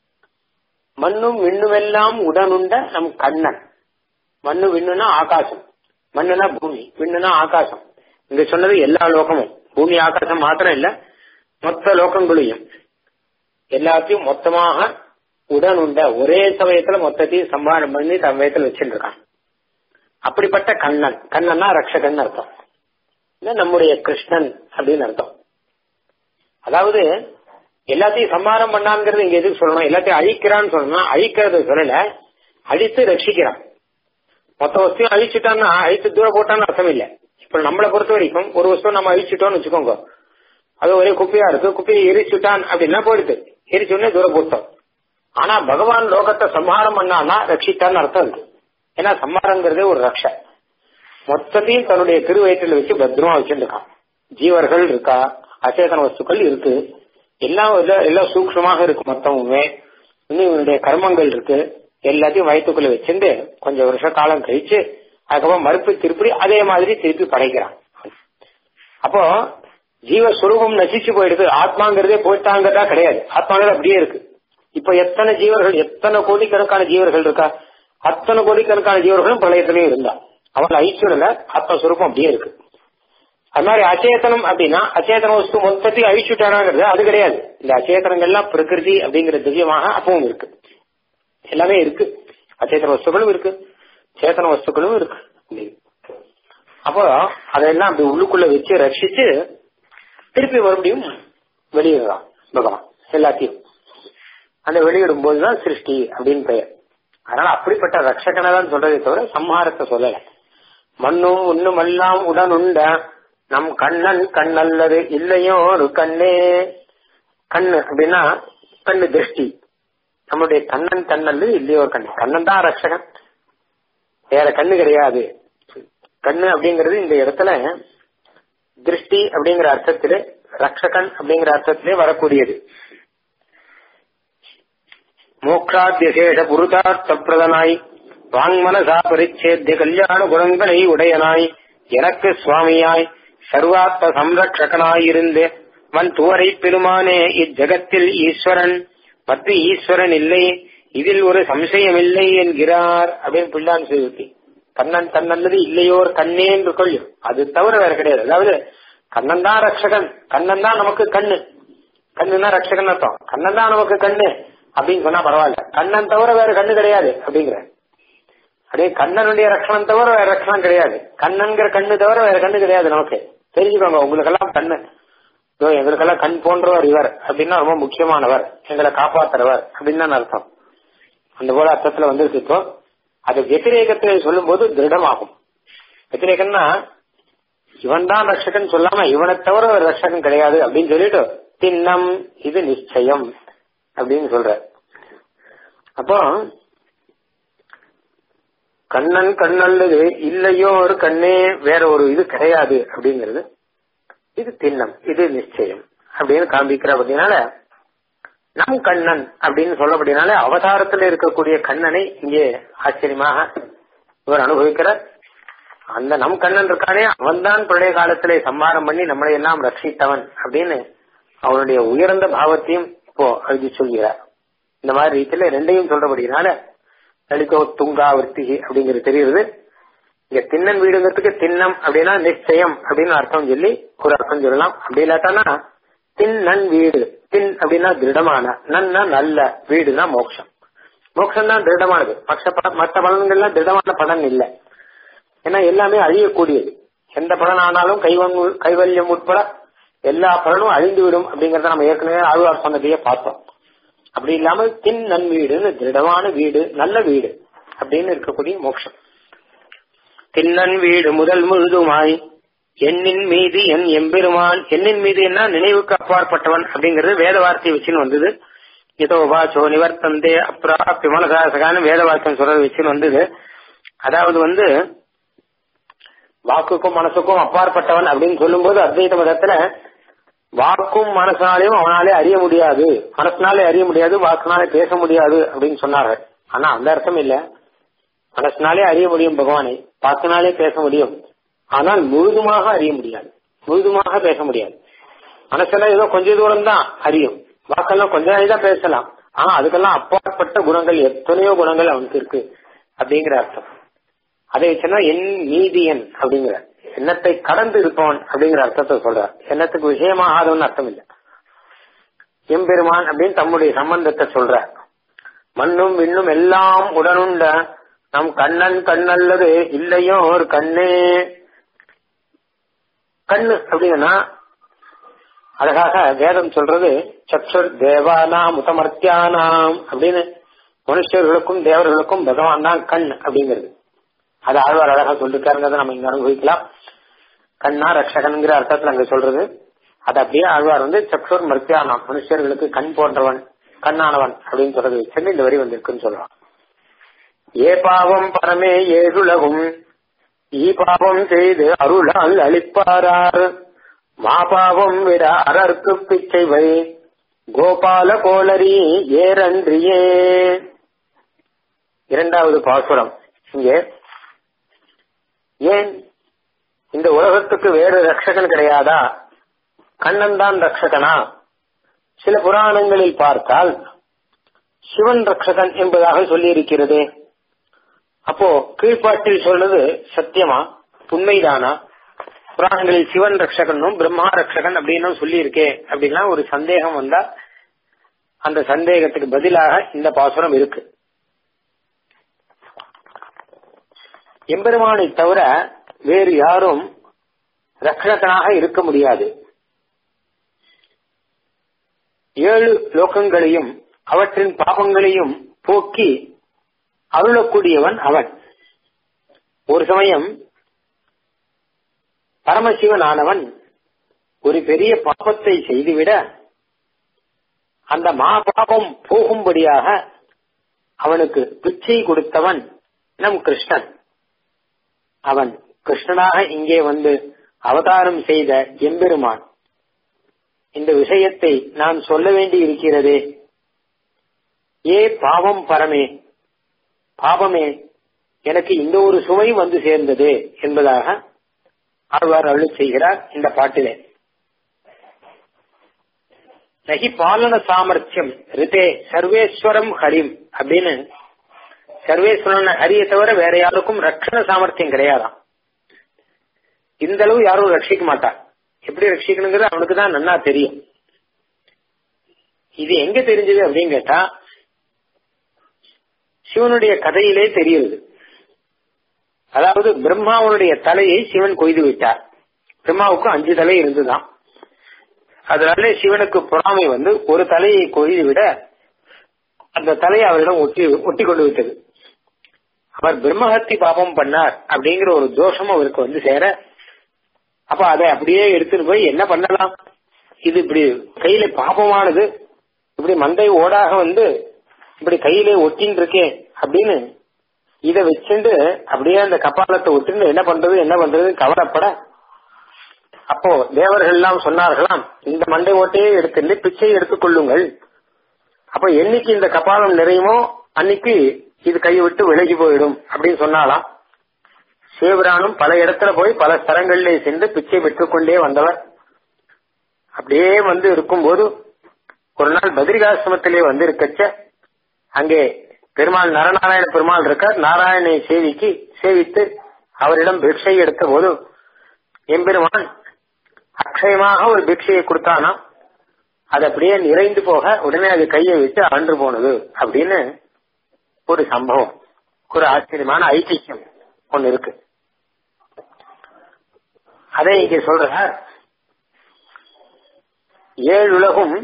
A: மண்ணும் விண்ணுமெல்லாம் உடனுண்ட நம் கண்ணன் மண்ணு விண்ணுனா ஆகாசம் மண்ணுனா பூமி விண்ணுனா ஆகாசம் இங்க சொன்னது எல்லா லோகமும் பூமி ஆகாசம் மாத்திரம் இல்ல மொத்த லோகங்களையும் எல்லாத்தையும் மொத்தமாக உடனுண்ட ஒரே சமயத்துல மொத்தத்தையும் சம்பாரம் பண்ணி தன் வயத்துல வச்சுட்டு இருக்கான் அப்படிப்பட்ட கண்ணன் கண்ணன்னா ரக்ஷகன் அர்த்தம் நம்முடைய கிருஷ்ணன் அப்படின்னு அர்த்தம் அதாவது எல்லாத்தையும் சம்மாரம் பண்ணாங்கிறது இங்க எதுக்கு சொல்லணும் எல்லாத்தையும் அழிக்கிறான்னு சொல்லணும் அழிக்கிறது சொல்லல அழித்து ரட்சிக்கிறான் மொத்த வஸ்தையும் அழிச்சுட்டான்னா அழித்து தூரம் போட்டான்னு அர்த்தம் இல்ல இப்ப நம்மளை பொறுத்த வரைக்கும் ஒரு வஸ்து நம்ம அழிச்சுட்டோம்னு வச்சுக்கோங்க அது ஒரே குப்பையா இருக்கு குப்பையை எரிச்சுட்டான் அப்படின்னா போயிடுது எரிச்சுடனே தூரம் போட்டோம் ஆனா பகவான் லோகத்தை சம்ஹாரம் பண்ணான்னா ரட்சித்தான்னு அர்த்தம் இருக்கு ஏன்னா சம்ஹாரங்கிறதே ஒரு ரக்ஷ மொத்தத்தையும் தன்னுடைய திருவயிற்றில் வச்சு பத்திரமா வச்சுருக்கான் ஜீவர்கள் இருக்கா அச்சேதன வஸ்துக்கள் இருக்கு எல்லாம் எல்லாம் சூக்ஷமாக இருக்கு மொத்தமுமே இன்னும் இவனுடைய கர்மங்கள் இருக்கு எல்லாத்தையும் வயிற்றுக்குள்ள வச்சிருந்து கொஞ்சம் வருஷ காலம் கழிச்சு அதுக்கப்புறம் மறுப்பு திருப்பி அதே மாதிரி திருப்பி படைக்கிறான் அப்போ ஜீவஸ்வரூபம் நசிச்சு போயிடுது ஆத்மாங்கிறதே போயிட்டாங்கிறதா கிடையாது ஆத்மாங்கிறது அப்படியே இருக்கு இப்ப எத்தனை ஜீவர்கள் எத்தனை கோடிக்கணக்கான ஜீவர்கள் இருக்கா அத்தனை கோடிக்கணக்கான ஜீவர்களும் பிரளயத்திலேயே இருந்தா அவள் ஐஸ்வர்ல ஆத்மஸ்வரூபம் அப்படியே இருக்கு அது மாதிரி அச்சேதனம் அப்படின்னா அச்சேதன வஸ்து மொத்தத்தையும் அழிச்சுட்டானாங்கிறது அது கிடையாது இந்த அச்சேதனங்கள்லாம் பிரகிருதி அப்படிங்கிற திவ்யமாக அப்பவும் இருக்கு எல்லாமே இருக்கு அச்சேதன வஸ்துக்களும் இருக்கு சேத்தன வஸ்துக்களும் இருக்கு அப்போ அதெல்லாம் அப்படி உள்ளுக்குள்ள வச்சு ரட்சிச்சு திருப்பி மறுபடியும் வெளியிடலாம் பகவான் எல்லாத்தையும் அந்த வெளியிடும் போதுதான் சிருஷ்டி அப்படின்னு பெயர் அதனால அப்படிப்பட்ட ரட்சகனை தான் சொல்றதை தவிர சம்ஹாரத்தை சொல்லல மண்ணும் உண்ணும் எல்லாம் உடன் உண்ட நம் கண்ணன் கண் அல்லது இல்லையோ ஒரு கண்ணே கண்ணு அப்படின்னா கண்ணு திருஷ்டி நம்முடைய கண்ணன் கண் அல்லது இல்லையோ ஒரு கண்ணு கண்ணன் தான் ரட்சகன் வேற கண்ணு கிடையாது கண்ணு அப்படிங்கிறது இந்த இடத்துல திருஷ்டி அப்படிங்கிற அர்த்தத்திலே ரக்ஷகன் அப்படிங்கிற அர்த்தத்திலே வரக்கூடியது மோக்ஷாத்தியசேஷ புருதார்த்த பிரதனாய் வாங்மனசா பரிச்சேத்திய கல்யாண குணங்களை உடையனாய் எனக்கு சுவாமியாய் சர்வாத்ம சம்ரட்சகனாயிருந்து வன் துவரை பெருமானே இஜகத்தில் ஈஸ்வரன் மற்ற ஈஸ்வரன் இல்லை இதில் ஒரு சம்சயம் இல்லை என்கிறார் அப்படின்னு பிள்ளான் செய்தி கண்ணன் கண்ணல்லது இல்லையோர் கண்ணே என்று கொள்ளும் அது தவிர வேற கிடையாது அதாவது கண்ணன் தான் ரட்சகன் கண்ணன் தான் நமக்கு கண்ணு கண்ணுன்னா ரட்சகன் அர்த்தம் கண்ணன் தான் நமக்கு கண்ணு அப்படின்னு சொன்னா பரவாயில்ல கண்ணன் தவிர வேற கண்ணு கிடையாது அப்படிங்கிற அப்படியே கண்ணனுடைய ரட்சணம் தவிர வேற ரட்சணம் கிடையாது கண்ணன்கிற கண்ணு தவிர வேற கண்ணு கிடையாது நமக்கு தெரிஞ்சுக்கோங்க உங்களுக்கெல்லாம் கண்ணு இதோ எங்களுக்கெல்லாம் கண் போன்றவர் இவர் அப்படின்னா ரொம்ப முக்கியமானவர் எங்களை காப்பாத்துறவர் அப்படின்னு தான் அர்த்தம் அந்த போல அர்த்தத்துல வந்திருக்கு இப்போ அது வெத்திரேகத்தை சொல்லும் போது திருடமாகும் வெத்திரேகம்னா இவன் தான் ரட்சகன் சொல்லாம இவனை தவிர ஒரு ரட்சகன் கிடையாது அப்படின்னு சொல்லிட்டு தின்னம் இது நிச்சயம் அப்படின்னு சொல்ற அப்போ கண்ணன் கண்ணல்லது இல்லையோ ஒரு கண்ணே வேற ஒரு இது கிடையாது அப்படிங்கிறது இது திண்ணம் இது நிச்சயம் அப்படின்னு காண்பிக்கிற அப்படின்னால நம் கண்ணன் அப்படின்னு சொல்லப்படினால அவதாரத்தில் இருக்கக்கூடிய கண்ணனை இங்கே ஆச்சரியமாக இவர் அனுபவிக்கிறார் அந்த நம் கண்ணன் இருக்கானே அவன்தான் பழைய காலத்திலே சம்மாரம் பண்ணி நம்மளை எல்லாம் ரட்சித்தவன் அப்படின்னு அவனுடைய உயர்ந்த பாவத்தையும் இப்போ எழுதி சொல்கிறார் இந்த மாதிரி ரீதியில ரெண்டையும் சொல்றபடினால லலிதோ துங்கா விற்த்திகி அப்படிங்கிறது தெரியுது இங்க திண்ணன் வீடுங்கிறதுக்கு திண்ணம் அப்படின்னா நிச்சயம் அப்படின்னு அர்த்தம் சொல்லி ஒரு அர்த்தம் சொல்லலாம் அப்படி இல்லாட்டானா திண்ணன் வீடு தின் அப்படின்னா திருடமான நன்னா நல்ல வீடுனா மோட்சம் மோட்சம் தான் திருடமானது மற்ற பலன்கள்லாம் திருடமான பலன் இல்லை ஏன்னா எல்லாமே அழியக்கூடியது எந்த பலன் ஆனாலும் கைவன் கைவல்யம் உட்பட எல்லா பலனும் அழிந்து விடும் அப்படிங்கறத நம்ம ஏற்கனவே ஆழ்வார் சொன்னதையே பார்த்தோம் அப்படி இல்லாமல் தின் நன் வீடுன்னு திருடமான வீடு நல்ல வீடு அப்படின்னு இருக்கக்கூடிய மோட்சம் தின்னன் வீடு முதல் முழுதுமாய் எண்ணின் மீது என் எம்பெருமான் எண்ணின் மீது என்ன நினைவுக்கு அப்பாற்பட்டவன் அப்படிங்கிறது வேத வார்த்தையை வச்சுன்னு வந்தது இதோ வாச்சோ நிவர்த்தந்தே அப்ராப்தி மனசாசகான்னு வேத வாக்கியம் சொல்றது வச்சுன்னு வந்தது அதாவது வந்து வாக்குக்கும் மனசுக்கும் அப்பாற்பட்டவன் அப்படின்னு சொல்லும்போது அத்வைத மதத்துல வாக்கும் மனசாலையும் அவனாலே அறிய முடியாது மனசினாலே அறிய முடியாது வாக்குனாலே பேச முடியாது அப்படின்னு சொன்னார்கள் ஆனா அந்த அர்த்தம் இல்ல மனசினாலே அறிய முடியும் பகவானை வாக்குனாலே பேச முடியும் ஆனால் முழுதுமாக அறிய முடியாது முழுதுமாக பேச முடியாது மனசெல்லாம் ஏதோ கொஞ்ச தூரம் தான் அறியும் வாக்கெல்லாம் கொஞ்ச நாள் தான் பேசலாம் ஆனா அதுக்கெல்லாம் அப்பாற்பட்ட குணங்கள் எத்தனையோ குணங்கள் அவனுக்கு இருக்கு அப்படிங்கிற அர்த்தம் அதை வச்சுன்னா என் நீதியன் அப்படிங்கிற எண்ணத்தை கடந்து இருப்பவன் அப்படிங்கிற அர்த்தத்தை சொல்றார் எண்ணத்துக்கு விஷயமாகாதவன் அர்த்தம் இல்லை எம்பெருமான் அப்படின்னு தம்முடைய சம்பந்தத்தை சொல்ற மண்ணும் விண்ணும் எல்லாம் உடனுண்ட நம் கண்ணன் கண்ணல்லது இல்லையோ ஒரு கண்ணே கண்ணு அப்படின்னா அழகாக வேதம் சொல்றது சக்ஷுர் தேவானாம் உதமர்த்தியானாம் அப்படின்னு மனுஷர்களுக்கும் தேவர்களுக்கும் பகவான் தான் கண் அப்படிங்கிறது அது ஆழ்வார் அழகா சொல்லிருக்காருங்கிறத நம்ம இங்க அனுபவிக்கலாம் கண்ணா ரக்ஷகன்கிற அர்த்தத்துல அங்க சொல்றது அது அப்படியே ஆழ்வார் வந்து சக்ஷுர் மர்த்தியானாம் மனுஷர்களுக்கு கண் போன்றவன் கண்ணானவன் அப்படின்னு சொல்றது வச்சு இந்த வரி வந்திருக்குன்னு சொல்றான் ஏ பாவம் பரமே ஏழுலகும் ஈ பாவம் செய்து அருளால் அளிப்பாரார் மாபாவம் விட அரற்கு பிச்சை வை கோபால கோலரி ஏரன்றியே இரண்டாவது பாசுரம் இங்கே ஏன் இந்த உலகத்துக்கு வேறு ரட்சகன் கிடையாதா கண்ணன் தான் ரக்ஷகனா சில புராணங்களில் பார்த்தால் சிவன் ரக்ஷகன் என்பதாக சொல்லி இருக்கிறது அப்போ கீழ்ப்பாட்டில் சொல்றது சத்தியமா உண்மைதானா புராணங்களில் சிவன் ரக்ஷகனும் பிரம்மா ரக்ஷகன் அப்படின்னு சொல்லி இருக்கே அப்படின்னா ஒரு சந்தேகம் வந்தா அந்த சந்தேகத்துக்கு பதிலாக இந்த பாசுரம் இருக்கு எம்பெருமானை தவிர வேறு யாரும் ரக்ஷகனாக இருக்க முடியாது ஏழு லோகங்களையும் அவற்றின் பாபங்களையும் போக்கி அருளக்கூடியவன் அவன் ஒரு சமயம் பரமசிவனானவன் ஒரு பெரிய பாபத்தை செய்துவிட அந்த மா பாபம் போகும்படியாக அவனுக்கு பிச்சை கொடுத்தவன் நம் கிருஷ்ணன் அவன் கிருஷ்ணனாக இங்கே வந்து அவதாரம் செய்த எம்பெருமான் இந்த விஷயத்தை நான் சொல்ல வேண்டி இருக்கிறதே ஏ பாவம் பரமே பாவமே எனக்கு இந்த ஒரு சுவை வந்து சேர்ந்தது என்பதாக ஆழ்வார் அருள் செய்கிறார் இந்த பாட்டிலே நகி பாலன சாமர்த்தியம் ரிதே சர்வேஸ்வரம் ஹரிம் அப்படின்னு சர்வேஸ்வரன் ஹரியை தவிர வேற யாருக்கும் ரட்சண சாமர்த்தியம் கிடையாதாம் இந்த அளவு யாரும் ரட்சிக்க மாட்டார் எப்படி ரட்சிக்கணுங்கிறது அவனுக்கு தான் நன்னா தெரியும் இது எங்க தெரிஞ்சது அப்படின்னு கேட்டா சிவனுடைய கதையிலே தெரியுது அதாவது பிரம்மாவனுடைய தலையை சிவன் கொய்து விட்டார் பிரம்மாவுக்கு அஞ்சு தலை இருந்துதான் அதனால சிவனுக்கு பொறாமை வந்து ஒரு தலையை கொய்து விட அந்த தலையை அவரிடம் ஒட்டி ஒட்டி கொண்டு விட்டது அவர் பிரம்மஹத்தி பாபம் பண்ணார் அப்படிங்கிற ஒரு தோஷம் அவருக்கு வந்து சேர அப்ப அதை அப்படியே எடுத்துட்டு போய் என்ன பண்ணலாம் இது இப்படி கையில பாபமானது இப்படி மந்தை ஓடாக வந்து இப்படி கையிலே ஒட்டின்னு இருக்கேன் அப்படின்னு இத வச்சுட்டு அப்படியே அந்த கப்பாலத்தை ஒட்டின்னு என்ன பண்றது என்ன பண்றது கவலைப்பட அப்போ தேவர்கள் எல்லாம் சொன்னார்களாம் இந்த மண்டை ஓட்டையே எடுத்துட்டு பிச்சை எடுத்துக் கொள்ளுங்கள் அப்ப என்னைக்கு இந்த கபாலம் நிறையுமோ அன்னைக்கு இது கையை விட்டு விலகி போயிடும் அப்படின்னு சொன்னாலாம் சிவபிரானும் பல இடத்துல போய் பல ஸ்தலங்களிலே சென்று பிச்சை பெற்றுக்கொண்டே வந்தவர் அப்படியே வந்து இருக்கும்போது ஒரு நாள் பத்ரிகாசிரமத்திலே வந்து இருக்கச்ச அங்கே பெருமாள் நரநாராயண பெருமாள் இருக்கார் நாராயணனை சேவிக்கு சேவித்து அவரிடம் பிக்ஷை எடுத்த போது எம்பெருமான் அக்ஷயமாக ஒரு பிக்ஷையை கொடுத்தானா அது அப்படியே நிறைந்து போக உடனே அது கையை விட்டு அன்று போனது அப்படின்னு ஒரு சம்பவம் ஒரு ஆச்சரியமான ஐதிஹ்யம் ஒன்னு இருக்கு அதை இங்க சொல்ற ஏழுலகும்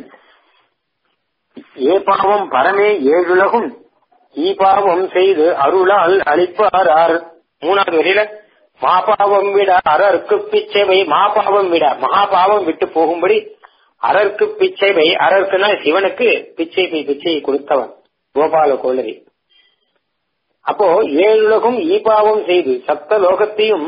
A: ஏ பாவம் பரமே ஏழுலகும் ஈ பாவம் செய்து அருளால் அளிப்பார் ஆர் மூணாவது வரையில மாபாவம் விட அரற்கு பிச்சைவை மாபாவம் விட மகாபாவம் விட்டு போகும்படி அரற்கு பிச்சைவை அரற்குனா சிவனுக்கு பிச்சை பை பிச்சையை கொடுத்தவன் கோபால கோளரி அப்போ ஏழுலகும் ஈபாவம் செய்து சப்த லோகத்தையும்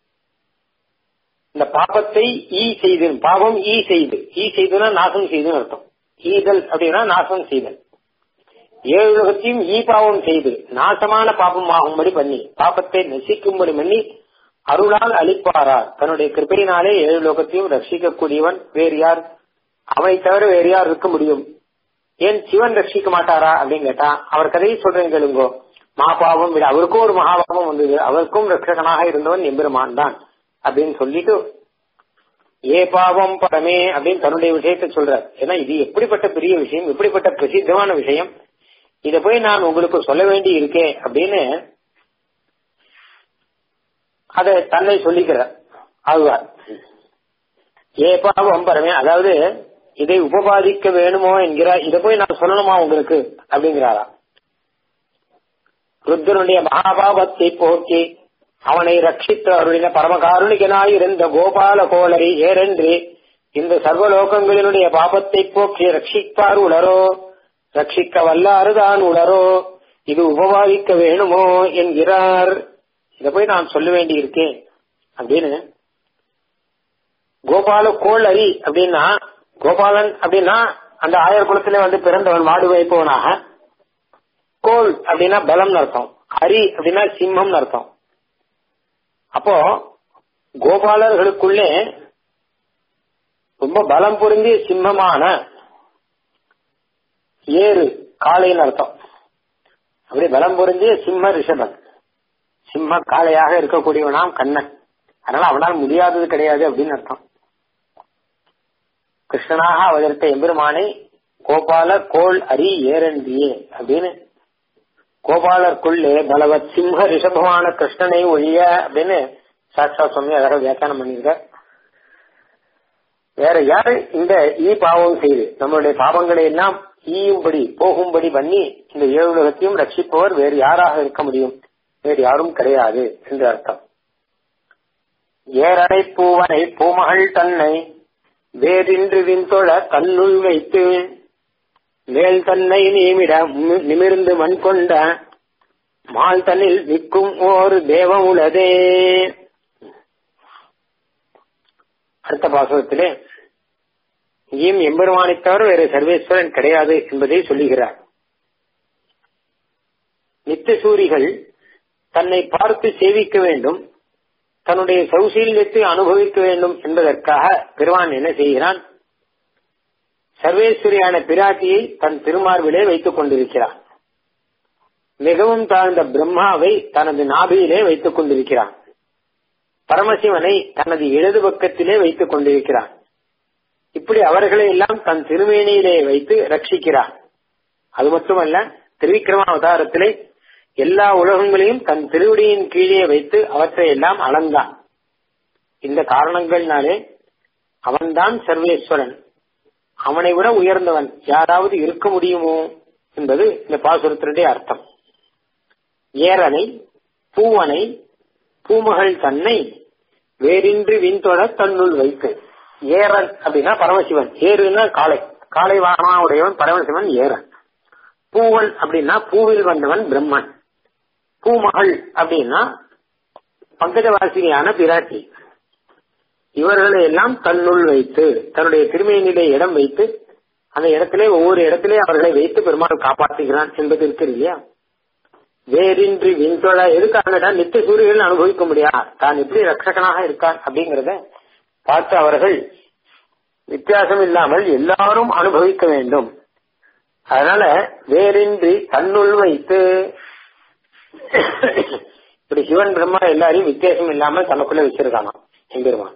A: இந்த பாபத்தை ஈ செய்து பாவம் ஈ செய்து ஈ செய்துனா நாசம் செய்துன்னு அர்த்தம் ஈதல் அப்படின்னா நாசம் செய்தல் ஏழு உலகத்தையும் ஈ பாவம் செய்து நாசமான பாபம் ஆகும்படி பண்ணி பாபத்தை நசிக்கும்படி பண்ணி அருளால் அளிப்பாரார் தன்னுடைய கிருப்பையினாலே ஏழு லோகத்தையும் ரட்சிக்கக்கூடியவன் வேறு யார் அவனை தவிர வேறு யார் இருக்க முடியும் ஏன் சிவன் ரட்சிக்க மாட்டாரா அப்படின்னு கேட்டா அவர் கதையை சொல்றேன் கேளுங்கோ மகாபாவம் விட அவருக்கும் ஒரு மகாபாவம் வந்தது அவருக்கும் ரட்சகனாக இருந்தவன் எம்பெருமான் தான் அப்படின்னு சொல்லிட்டு ஏ பாவம் பரமே அப்படின்னு தன்னுடைய விஷயத்தை சொல்றார் ஏன்னா இது எப்படிப்பட்ட பெரிய விஷயம் எப்படிப்பட்ட பிரசித்தமான விஷயம் இத போய் நான் உங்களுக்கு சொல்ல வேண்டி இருக்கே அப்படின்னு அதை தன்னை சொல்லிக்கிறார் ஆழ்வார் ஏ பாவம் பரமே அதாவது இதை உபபாதிக்க வேணுமோ என்கிறார் இதை போய் நான் சொல்லணுமா உங்களுக்கு அப்படிங்கிறாரா ருத்ரனுடைய மகாபாபத்தை போக்கி அவனை ரட்சித்து அருளின பரமகாருணிகனாய் இருந்த கோபால கோளரி ஏரென்று இந்த சர்வலோகங்களினுடைய பாபத்தை போக்கி ரட்சிப்பார் உளரோ ரட்சிக்க வல்லாறுதான் உளரோ இது உபவாதிக்க வேணுமோ என்கிறார் இத போய் நான் சொல்ல வேண்டி இருக்கேன் அப்படின்னு கோபால கோளரி அப்படின்னா கோபாலன் அப்படின்னா அந்த ஆயர் குலத்திலே வந்து பிறந்தவன் மாடு வைப்பவனாக கோல் அப்படின்னா பலம்னு அர்த்தம் ஹரி அப்படின்னா சிம்மம்னு அர்த்தம் அப்போ கோபாலர்களுக்குள்ளே ரொம்ப பலம் பொருந்திய சிம்மமான ஏறு காளைன்னு அர்த்தம் அப்படி பலம் பொருந்திய சிம்ம ரிஷபன் சிம்ம காளையாக இருக்கக்கூடியவனாம் கண்ணன் அதனால அவனால் முடியாதது கிடையாது அப்படின்னு அர்த்தம் கிருஷ்ணனாக அவதரித்த எம்பெருமானை கோபால கோள் அரி ஏரன்றியே அப்படின்னு கோபாலருக்குள்ளே பலவத் சிம்ம ரிஷபமான கிருஷ்ணனை ஒழிய அப்படின்னு சாட்சா சுவாமி அழகாக வியாக்கியானம் பண்ணியிருக்க வேற யாரு இந்த ஈ பாவம் செய்து நம்மளுடைய பாவங்களை எல்லாம் ஈயும்படி போகும்படி பண்ணி இந்த ஏழு உலகத்தையும் ரட்சிப்பவர் வேறு யாராக இருக்க முடியும் வேறு யாரும் கிடையாது என்று அர்த்தம் ஏரடை பூவனை பூமகள் தன்னை வேறின்று விண்தொழ தன்னுள் வைத்து மேல் தன்னை நீமிட நிமிர்ந்து மண் கொண்ட மால் தன்னில் நிற்கும் ஓர் தேவம் உளதே அடுத்த பாசகத்திலே இங்கேயும் எம்பெருமானை தவிர வேறு சர்வேஸ்வரன் கிடையாது என்பதை சொல்லுகிறார் நித்தியசூரிகள் தன்னை பார்த்து சேவிக்க வேண்டும் தன்னுடைய சௌசீல்யத்தை அனுபவிக்க வேண்டும் என்பதற்காக பெருமான் என்ன செய்கிறான் சர்வேஸ்வரியான பிராட்டியை தன் திருமார்பிலே வைத்துக் கொண்டிருக்கிறான் மிகவும் தாழ்ந்த பிரம்மாவை தனது நாபியிலே வைத்துக் கொண்டிருக்கிறான் பரமசிவனை தனது இடது பக்கத்திலே வைத்துக் கொண்டிருக்கிறான் இப்படி அவர்களை எல்லாம் தன் திருமேனியிலே வைத்து ரட்சிக்கிறான் அது மட்டுமல்ல திருவிக்கிரம அவதாரத்திலே எல்லா உலகங்களையும் தன் திருவடியின் கீழே வைத்து அவற்றை எல்லாம் அளந்தான் இந்த காரணங்கள்னாலே அவன்தான் சர்வேஸ்வரன் அவனை விட உயர்ந்தவன் யாராவது இருக்க முடியுமோ என்பது இந்த பாசுரத்தினுடைய அர்த்தம் ஏரனை பூவனை பூமகள் தன்னை வேறின்றி விண்தொட தன்னுள் வைத்து ஏரன் அப்படின்னா பரமசிவன் ஏறுன்னா காளை காளை வாகனாவுடையவன் பரமசிவன் ஏரன் பூவன் அப்படின்னா பூவில் வந்தவன் பிரம்மன் பூமகள் அப்படின்னா பங்கஜவாசினியான பிராட்டி இவர்களை எல்லாம் தன்னுள் வைத்து தன்னுடைய திருமையினிலே இடம் வைத்து அந்த இடத்திலே ஒவ்வொரு இடத்திலே அவர்களை வைத்து பெருமாள் காப்பாற்றுகிறான் என்பது இருக்கு இல்லையா வேறின்றி விண்தொழ எதுக்காக நித்திய சூரியர்கள் அனுபவிக்க முடியா தான் எப்படி ரட்சகனாக இருக்கான் அப்படிங்கறத பார்த்து அவர்கள் வித்தியாசம் இல்லாமல் எல்லாரும் அனுபவிக்க வேண்டும் அதனால வேறின்றி தன்னுள் வைத்து இப்படி சிவன் பிரம்மா எல்லாரையும் வித்தியாசம் இல்லாமல் தனக்குள்ள வச்சிருக்கானா எம்பெருமான்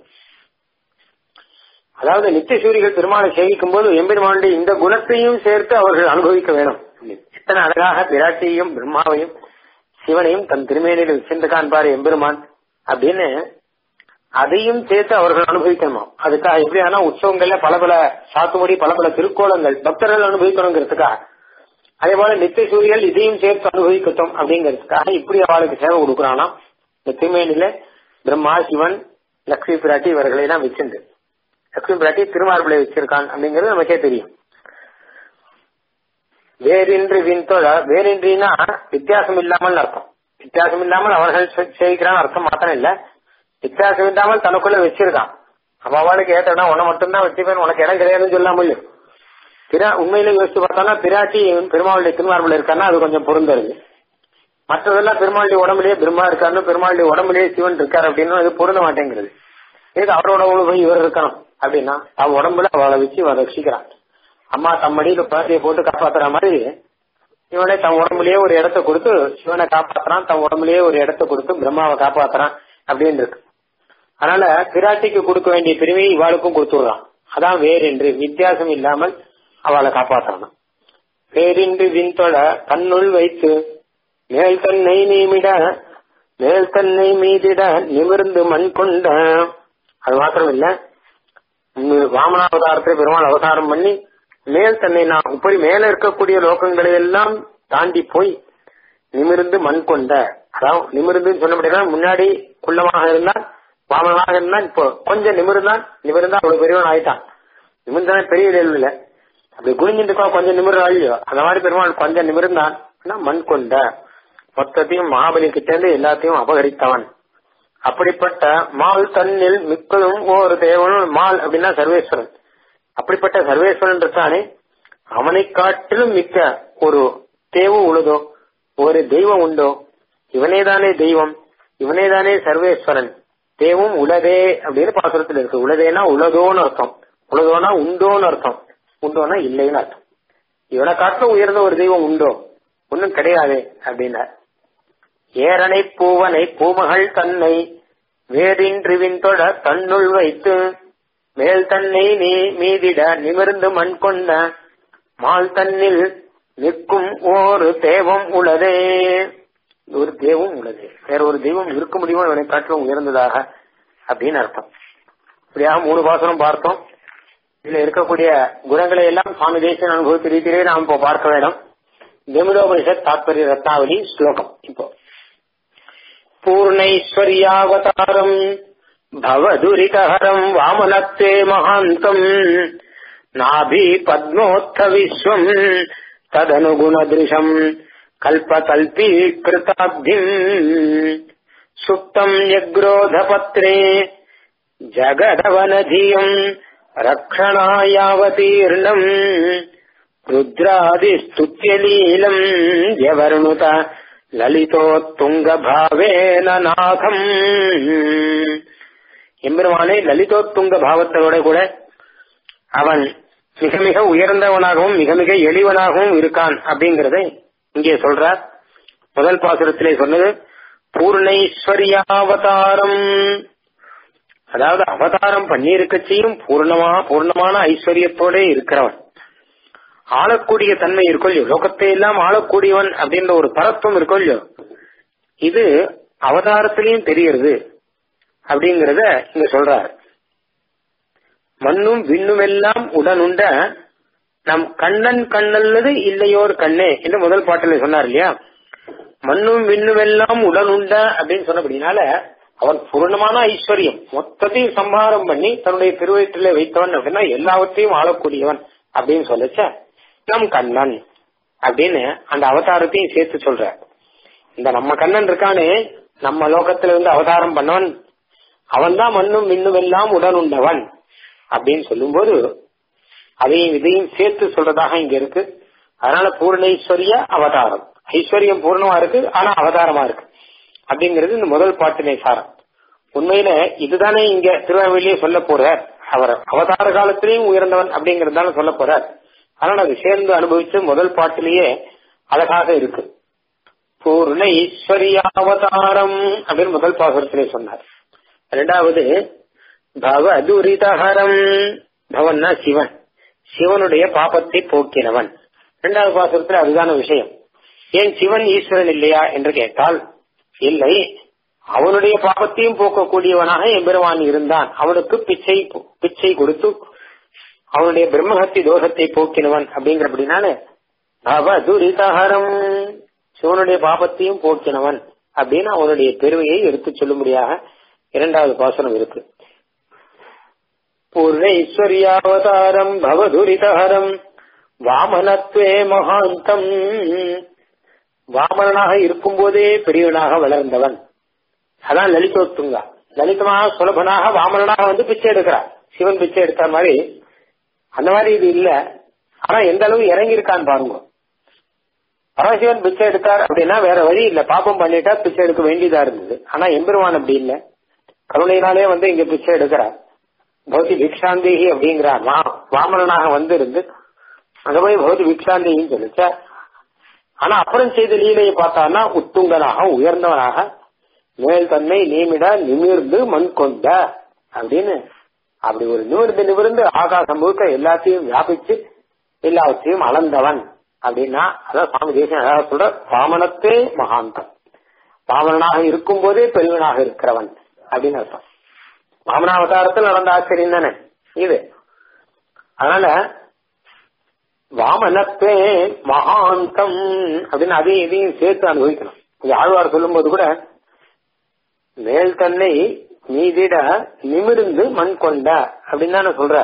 A: அதாவது நித்திய சூரிகள் பெருமாளை சேவிக்கும் போது எம்பெருமானுடைய இந்த குணத்தையும் சேர்த்து அவர்கள் அனுபவிக்க வேணும் எத்தனை அழகாக பிராட்டியையும் பிரம்மாவையும் சிவனையும் தன் திருமேனியில் வச்சிருந்து காண்பாரு எம்பெருமான் அப்படின்னு அதையும் சேர்த்து அவர்கள் அனுபவிக்கணுமா அதுக்காக எப்படி ஆனா உற்சவங்கள்ல பல பல சாத்துமடி பல பல திருக்கோலங்கள் பக்தர்கள் அனுபவிக்கணுங்கிறதுக்காக அதே போல நித்திய சூரியல் இதையும் சேர்த்து அனுபவிக்கட்டும் அப்படிங்கிறதுக்காக இப்படி அவளுக்கு சேவை கொடுக்குறானா இந்த திருமேனில பிரம்மா சிவன் லக்ஷ்மி பிராட்டி இவர்களை தான் வச்சிருந்து லக்ஷ்மி பிராட்டி திருமார்பிளை வச்சிருக்கான் அப்படிங்கிறது நமக்கே தெரியும் வேறின்றி விண்தொழ வேறின்றினா வித்தியாசம் இல்லாமல் அர்த்தம் வித்தியாசம் இல்லாமல் அவர்கள் சேவிக்கிறான் அர்த்தம் மாத்திரம் இல்ல வித்தியாசம் இல்லாமல் தனக்குள்ள வச்சிருக்கான் அப்ப அவளுக்கு ஏத்தடா உன்னை மட்டும்தான் வச்சுப்பேன் உனக்கு இடம் கிடையாதுன்னு சொல்லாம இல்லையோ பிரா உண்மையில யோசிச்சு பார்த்தோம்னா பிராட்டி பெருமாளுடைய திருமார்பில் இருக்காருன்னா அது கொஞ்சம் பொருந்தருது மற்றதெல்லாம் பெருமாளுடைய உடம்புலயே பிரம்மா இருக்காருன்னு பெருமாளுடைய உடம்புலயே சிவன் இருக்காரு அப்படின்னு அது பொருந்த மாட்டேங்கிறது ஏது அவரோட போய் இவர் இருக்கணும் அப்படின்னா அவ உடம்புல அவளை வச்சு அவ ரட்சிக்கிறான் அம்மா தம் மடியில குழந்தைய போட்டு காப்பாத்துற மாதிரி இவனே தன் உடம்புலயே ஒரு இடத்த கொடுத்து சிவனை காப்பாத்துறான் தன் உடம்புலயே ஒரு இடத்த கொடுத்து பிரம்மாவை காப்பாத்துறான் அப்படின்னு இருக்கு அதனால பிராட்டிக்கு கொடுக்க வேண்டிய பெருமையை இவாளுக்கும் கொடுத்துடுறான் அதான் வேறென்று வித்தியாசம் இல்லாமல் அவளை காப்பாற்றணும் வேறின்றி விண்தொட தன்னுள் வைத்து மேல் தன்னை நீமிட மேல் தன்னை மீதிட நிமிர்ந்து மண் கொண்ட அது மாத்திரம் இல்ல வாமனாவதாரத்தை பெருமாள் அவதாரம் பண்ணி மேல் தன்னை நான் இப்படி மேல இருக்கக்கூடிய லோகங்களை எல்லாம் தாண்டி போய் நிமிர்ந்து மண் கொண்ட அதாவது நிமிர்ந்துன்னு சொன்னபடினா முன்னாடி குள்ளமாக இருந்தான் வாமனாக இருந்தான் இப்போ கொஞ்சம் நிமிர்ந்தான் நிமிர்ந்தா அவ்வளவு பெரியவன் ஆயிட்டான் நிமிர்ந்தான் பெரிய இல்ல அப்படி குனிஞ்சிட்டு இருக்கா கொஞ்சம் நிமிர்ற இல்லையோ அந்த மாதிரி பெருமாள் கொஞ்சம் நிமிர்ந்தான் மண் கொண்ட மொத்தத்தையும் மகாபலி கிட்ட இருந்து எல்லாத்தையும் அபகரித்தவன் அப்படிப்பட்ட மால் தன்னில் மிக்கதும் ஒரு தேவனும் மால் அப்படின்னா சர்வேஸ்வரன் அப்படிப்பட்ட சர்வேஸ்வரன் இருக்கானே அவனை காட்டிலும் மிக்க ஒரு தேவு உழுதோ ஒரு தெய்வம் உண்டோ இவனேதானே தெய்வம் இவனேதானே சர்வேஸ்வரன் தேவும் உலதே அப்படின்னு பாசுரத்தில் இருக்கு உலதேனா உலகோன்னு அர்த்தம் உலகம்னா உண்டோன்னு அர்த்தம் உண்டோன்னா இல்லைன்னு அர்த்தம் இவனை காட்டிலும் உயர்ந்த ஒரு தெய்வம் உண்டோ ஒன்னும் கிடையாது அப்படின்னா ஏரனை பூவனை பூமகள் தன்னை வேறின்றிவின் தொட தன்னுள் வைத்து மேல் தன்னை நீ மீதிட நிமிர்ந்து மண் கொண்ட மால் தன்னில் நிற்கும் ஒரு தேவம் உள்ளதே ஒரு தெய்வம் உள்ளது வேற ஒரு தெய்வம் இருக்க முடியுமோ இவனை காட்டிலும் உயர்ந்ததாக அப்படின்னு அர்த்தம் இப்படியாக மூணு பாசனம் பார்த்தோம் இதுல இருக்கக்கூடிய குணங்களை எல்லாம் சுவாமி தேசிய அனுபவத்து ரீதியிலே நாம் இப்போ பார்க்க வேண்டும் ஜெமிடோபனிஷத் தாத்பரிய ரத்னாவளி ஸ்லோகம் இப்போ பூர்ணைஸ்வர்யாவதாரம் பவதுரிதஹரம் வாமனத்தே மகாந்தம் நாபி பத்மோத்த விஸ்வம் ததனுகுணதிருஷம் கல்பகல்பீகிருதாப்திம் சுப்தம் யக்ரோதபத்ரே ஜகதவனதியம் ரக்ஷணாயாவதீர்ணம் ருத்ராதிஸ்துத்யலீலம் யவர்ணுத லலிதோத்துங்க நாகம் எம்பெருமானே லலிதோத்துங்க பாவத்தோட கூட அவன் மிக மிக உயர்ந்தவனாகவும் மிக மிக எளிவனாகவும் இருக்கான் அப்படிங்கறதை இங்கே சொல்றார் முதல் பாசுரத்திலே சொன்னது பூர்ணைஸ்வர்யாவதாரம் அதாவது அவதாரம் பண்ணியிருக்கச்சியும் பூர்ணமா பூர்ணமான ஐஸ்வர்யத்தோட இருக்கிறவன் ஆளக்கூடிய தன்மை இருக்கொல்லையோ லோகத்தை எல்லாம் ஆளக்கூடியவன் அப்படின்ற ஒரு பரத்துவம் இருக்கொல்லையோ இது அவதாரத்திலையும் தெரிகிறது அப்படிங்கறத இங்க சொல்றார் மண்ணும் விண்ணும் எல்லாம் உடனுண்ட நம் கண்ணன் கண்ணல்லது இல்லையோர் கண்ணே என்று முதல் பாட்டில் சொன்னார் இல்லையா மண்ணும் விண்ணும் எல்லாம் உடனுண்ட அப்படின்னு சொன்னபடினால அவன் பூர்ணமான ஐஸ்வர்யம் மொத்தத்தையும் சம்ஹாரம் பண்ணி தன்னுடைய திருவயிற்றிலே வைத்தவன் அப்படின்னா எல்லாவற்றையும் ஆளக்கூடியவன் அப்படின்னு சொல்லச்ச நம் கண்ணன் அப்படின்னு அந்த அவதாரத்தையும் சேர்த்து சொல்ற இந்த நம்ம கண்ணன் இருக்கானே நம்ம லோகத்துல இருந்து அவதாரம் பண்ணவன் அவன் தான் மண்ணும் மின்னும் எல்லாம் உடனுண்டவன் அப்படின்னு சொல்லும்போது அதையும் இதையும் சேர்த்து சொல்றதாக இங்க இருக்கு அதனால பூர்ணேஸ்வரிய அவதாரம் ஐஸ்வர்யம் பூர்ணமா இருக்கு ஆனா அவதாரமா இருக்கு அப்படிங்கிறது இந்த முதல் பாட்டினை சாரம் உண்மையில இதுதானே இங்க திருவாவூர்லயே சொல்ல போறார் அவர் அவதார காலத்திலேயும் உயர்ந்தவன் அப்படிங்கறதால சொல்ல போறார் அதனால அது சேர்ந்து அனுபவிச்சு முதல் பாட்டிலேயே அழகாக இருக்கு பூர்ண ஈஸ்வரியாவதாரம் அப்படின்னு முதல் பாசுரத்திலே சொன்னார் இரண்டாவது பவ துரிதஹரம் பவன்னா சிவன் சிவனுடைய பாபத்தை போக்கினவன் இரண்டாவது பாசுரத்தில் அதுதான விஷயம் ஏன் சிவன் ஈஸ்வரன் இல்லையா என்று கேட்டால் இல்லை அவனுடைய பாபத்தையும் போக்கக்கூடியவனாக எம்பெருமான் இருந்தான் அவனுக்கு பிச்சை பிச்சை கொடுத்து அவனுடைய பிரம்மஹத்தி தோஷத்தை போக்கினவன் அப்படிங்கிறபடினால அவ துரிதஹரம் சிவனுடைய பாபத்தையும் போக்கினவன் அப்படின்னு அவனுடைய பெருமையை எடுத்து சொல்லும்படியாக இரண்டாவது பாசனம் இருக்கு பூர்ணேஸ்வரியாவதாரம் பவதுரிதஹரம் வாமனத்வே மகாந்தம் வாமனனாக இருக்கும் போதே பெரியவனாக வளர்ந்தவன் அதான் லலிதோத்துங்கா லலிதமாக சுலபனாக வாமனனாக வந்து பிச்சை எடுக்கிறார் சிவன் பிச்சை எடுத்த மாதிரி அந்த மாதிரி இது இல்ல ஆனா எந்த அளவு இறங்கி இருக்கான்னு பாருங்க பரமசிவன் பிச்சை எடுத்தார் அப்படின்னா வேற வழி இல்ல பாப்பம் பண்ணிட்டா பிச்சை எடுக்க வேண்டியதா இருந்தது ஆனா எம்பெருமான் அப்படி இல்ல கருணையினாலே வந்து இங்க பிச்சை எடுக்கிறார் பௌத்தி பிக்ஷாந்தேகி அப்படிங்கிறார் வா வாமனனாக வந்து இருந்து அங்க போய் பௌத்தி பிக்ஷாந்தேகின்னு சொல்லிச்ச ஆனா அப்புறம் செய்த லீலையை பார்த்தான்னா உத்துங்கனாக உயர்ந்தவனாக மேல் தன்னை நீமிட நிமிர்ந்து மண் கொண்ட அப்படின்னு அப்படி ஒரு நிமிர்ந்து நிமிர்ந்து ஆகாசம் முழுக்க எல்லாத்தையும் வியாபிச்சு எல்லாவற்றையும் அளந்தவன் அப்படின்னா அதான் சுவாமி தேசியம் அழகா சொல்ற வாமனத்தே மகாந்தம் வாமனாக இருக்கும் போதே பெருவனாக இருக்கிறவன் அப்படின்னு அர்த்தம் வாமனாவதாரத்தில் நடந்த ஆச்சரியம் தானே இது அதனால வாமனத்தே மகாந்தம் அப்படின்னு அதையும் இதையும் சேர்த்து அனுபவிக்கணும் இங்க ஆழ்வார் சொல்லும் போது கூட மேல் தன்னை நீதிட நிமிர்ந்து மண் கொண்ட அப்படின்னு தானே சொல்ற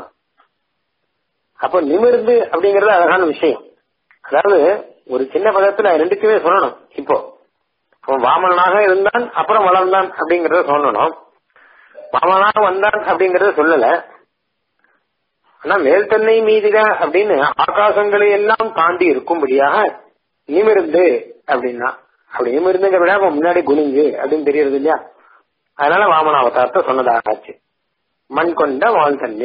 A: அப்போ நிமிர்ந்து அப்படிங்கறது அழகான விஷயம் அதாவது ஒரு சின்ன பதத்துல ரெண்டுக்குமே சொல்லணும் இப்போ அவன் வாமனாக இருந்தான் அப்புறம் வளர்ந்தான் அப்படிங்கறத சொல்லணும் வாமனாக வந்தான் அப்படிங்கறத சொல்லல ஆனா மேல் தன்னை மீதிட அப்படின்னு ஆகாசங்களை எல்லாம் தாண்டி இருக்கும்படியாக நிமிர்ந்து அப்படின்னா அப்படி நிமிர்ந்துங்க விட முன்னாடி குனிஞ்சு அப்படின்னு தெரியறது இல்லையா அதனால வாமன அவதாரத்தை சொன்னதாக ஆச்சு மண் கொண்ட வாழ் தன்னில்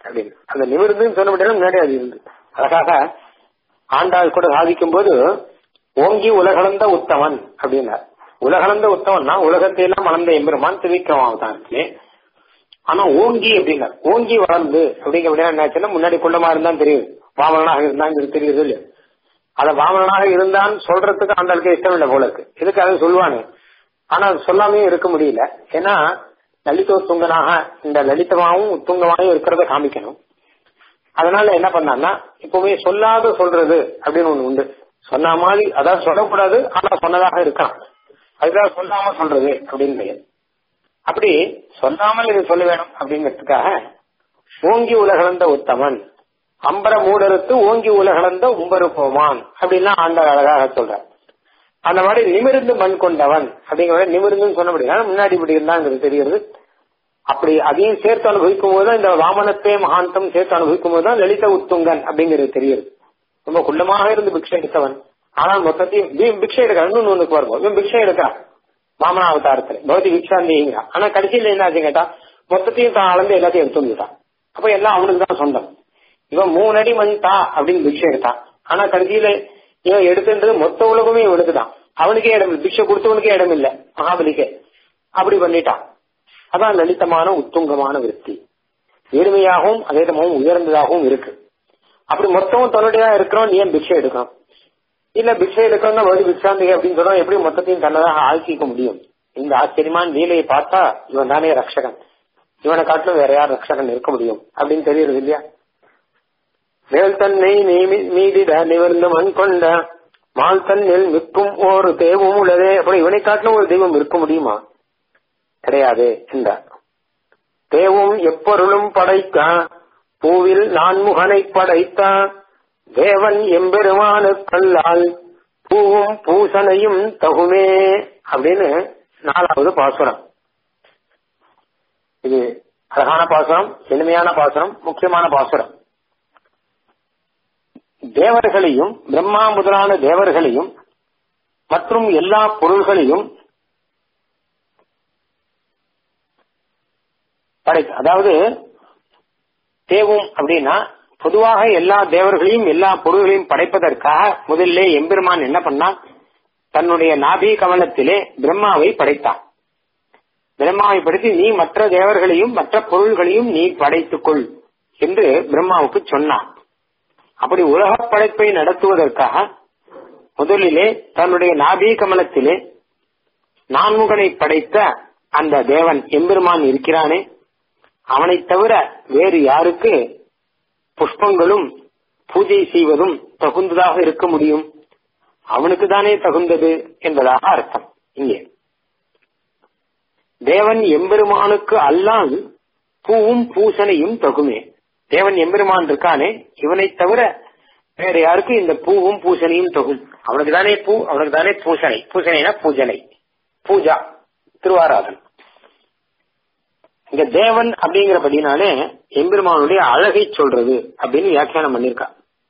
A: அப்படின்னு அந்த நிமிர்ந்துன்னு சொன்ன முடியாது முன்னாடி அது இருந்து அழகாக ஆண்டாள் கூட சாதிக்கும் போது ஓங்கி உலகளந்த உத்தமன் அப்படின்னார் உலகளந்த உத்தமன்னா உலகத்தை எல்லாம் வளர்ந்த எம்பெருமான் திவிக்கிறவான் ஆனா ஓங்கி அப்படின்னார் ஓங்கி வளர்ந்து அப்படிங்கிற என்னாச்சுன்னா முன்னாடி குள்ளமா இருந்தான் தெரியுது வாமனாக இருந்தான் தெரியுது இல்லையா அத வாமனாக இருந்தான் சொல்றதுக்கு ஆண்டாளுக்கு இஷ்டம் இல்லை போல இருக்கு இதுக்கு அதை சொல்லுவானு ஆனா அது சொல்லாமையும் இருக்க முடியல ஏன்னா லலிதோத்துங்கனாக இந்த லலிதமாவும் உத்துங்கமாவும் இருக்கிறத காமிக்கணும் அதனால என்ன பண்ணான்னா இப்பவுமே சொல்லாத சொல்றது அப்படின்னு ஒண்ணு உண்டு சொன்ன மாதிரி அதாவது சொல்லக்கூடாது ஆனா சொன்னதாக இருக்கலாம் அதுதான் சொல்லாம சொல்றது அப்படின்னு பெயர் அப்படி சொல்லாமல் இது சொல்ல வேணும் அப்படிங்கிறதுக்காக ஓங்கி உலகளந்த உத்தமன் அம்பர மூடறுத்து ஓங்கி உலகளந்த உம்பரு போமான் அப்படின்லாம் ஆண்டாள் அழகாக சொல்றார் அந்த மாதிரி நிமிர்ந்து மண் கொண்டவன் அப்படிங்கிற நிமிர்ந்துன்னு சொன்ன முடியாது முன்னாடி இப்படி இருந்தாங்கிறது தெரிகிறது அப்படி அதையும் சேர்த்து அனுபவிக்கும் போது இந்த வாமனத்தே மகாந்தம் சேர்த்து அனுபவிக்கும் போது தான் லலித உத்துங்கன் அப்படிங்கிறது தெரியுது ரொம்ப குள்ளமாக இருந்து பிக்ஷை எடுத்தவன் ஆனால் மொத்தத்தையும் பிக்ஷை எடுக்கிறான் இன்னொன்னு ஒண்ணுக்கு வருவோம் இவன் பிக்ஷை எடுக்கிறான் வாமன அவதாரத்துல பௌதி பிக்ஷாந்திங்கிறான் ஆனா கடைசியில என்ன ஆச்சு கேட்டா மொத்தத்தையும் தான் அளந்து எல்லாத்தையும் எடுத்து வந்துட்டான் அப்ப எல்லாம் அவனுக்கு தான் சொந்தம் இவன் மூணு அடி மண் தா அப்படின்னு பிக்ஷை எடுத்தான் ஆனா கடைசியில இவன் எடுத்துன்றது மொத்த உலகமே இவனுக்குதான் அவனுக்கே இடம் இல்லை பிக்ஷை கொடுத்தவனுக்கே இடம் இல்லை மகாபலிக்கே அப்படி பண்ணிட்டான் அதான் லலிதமான உத்துங்கமான விருத்தி எளிமையாகவும் அதே சமயம் உயர்ந்ததாகவும் இருக்கு அப்படி மொத்தமும் தன்னுடையா இருக்கிறோம் ஏன் பிக்ஷை எடுக்கணும் இல்ல பிக்ஷை எடுக்கணும்னா வழி பிக்ஷாந்திகை அப்படின்னு சொன்னா எப்படி மொத்தத்தையும் தன்னதாக ஆக்கிக்க முடியும் இந்த ஆச்சரியமான லீலையை பார்த்தா இவன் தானே ரக்ஷகன் இவனை காட்டிலும் வேற யார் ரக்ஷகன் இருக்க முடியும் அப்படின்னு தெரியுது இல்லையா வேல் தன்னை மீதிட நிவர்ந்து மண் கொண்ட மால் தன்னில் மிக்கும் ஒரு தெய்வம் உள்ளதே அப்புறம் இவனை காட்டிலும் ஒரு தெய்வம் இருக்க முடியுமா கிடையாது என்றார் தேவும் எப்பொருளும் படைக்க பூவில் நான்முகனை படைத்த தேவன் எம்பெருமானுக்கல்லால் பூவும் பூசனையும் தகுமே அப்படின்னு நாலாவது பாசுரம் இது அழகான பாசுரம் எளிமையான பாசுரம் முக்கியமான பாசுரம் தேவர்களையும் பிரம்மா முதலான தேவர்களையும் மற்றும் எல்லா பொருள்களையும் படைத்து அதாவது தேவும் அப்படின்னா பொதுவாக எல்லா தேவர்களையும் எல்லா பொருள்களையும் படைப்பதற்காக முதல்ல எம்பெருமான் என்ன பண்ணா தன்னுடைய நாபி கமலத்திலே பிரம்மாவை படைத்தான் பிரம்மாவை படைத்து நீ மற்ற தேவர்களையும் மற்ற பொருள்களையும் நீ படைத்துக்கொள் என்று பிரம்மாவுக்கு சொன்னான் அப்படி உலக படைப்பை நடத்துவதற்காக முதலிலே தன்னுடைய நாபி கமலத்திலே நான்முகனை படைத்த அந்த தேவன் எம்பெருமான் இருக்கிறானே அவனை தவிர வேறு யாருக்கு புஷ்பங்களும் பூஜை செய்வதும் தகுந்ததாக இருக்க முடியும் அவனுக்கு தானே தகுந்தது என்பதாக அர்த்தம் இங்கே தேவன் எம்பெருமானுக்கு அல்லாது பூவும் பூசனையும் தகுமே தேவன் எம்பெருமான் இருக்கானே இவனை தவிர வேற யாருக்கு இந்த பூவும் பூசனையும் தகும் அவனுக்கு தானே பூ அவனுக்கு தானே பூசனை பூசனைனா பூஜனை பூஜா திருவாராதன் இங்க தேவன் அப்படிங்கிறபடினாலே எம்பெருமானுடைய அழகை சொல்றது அப்படின்னு வியாக்கியானம் பண்ணிருக்கா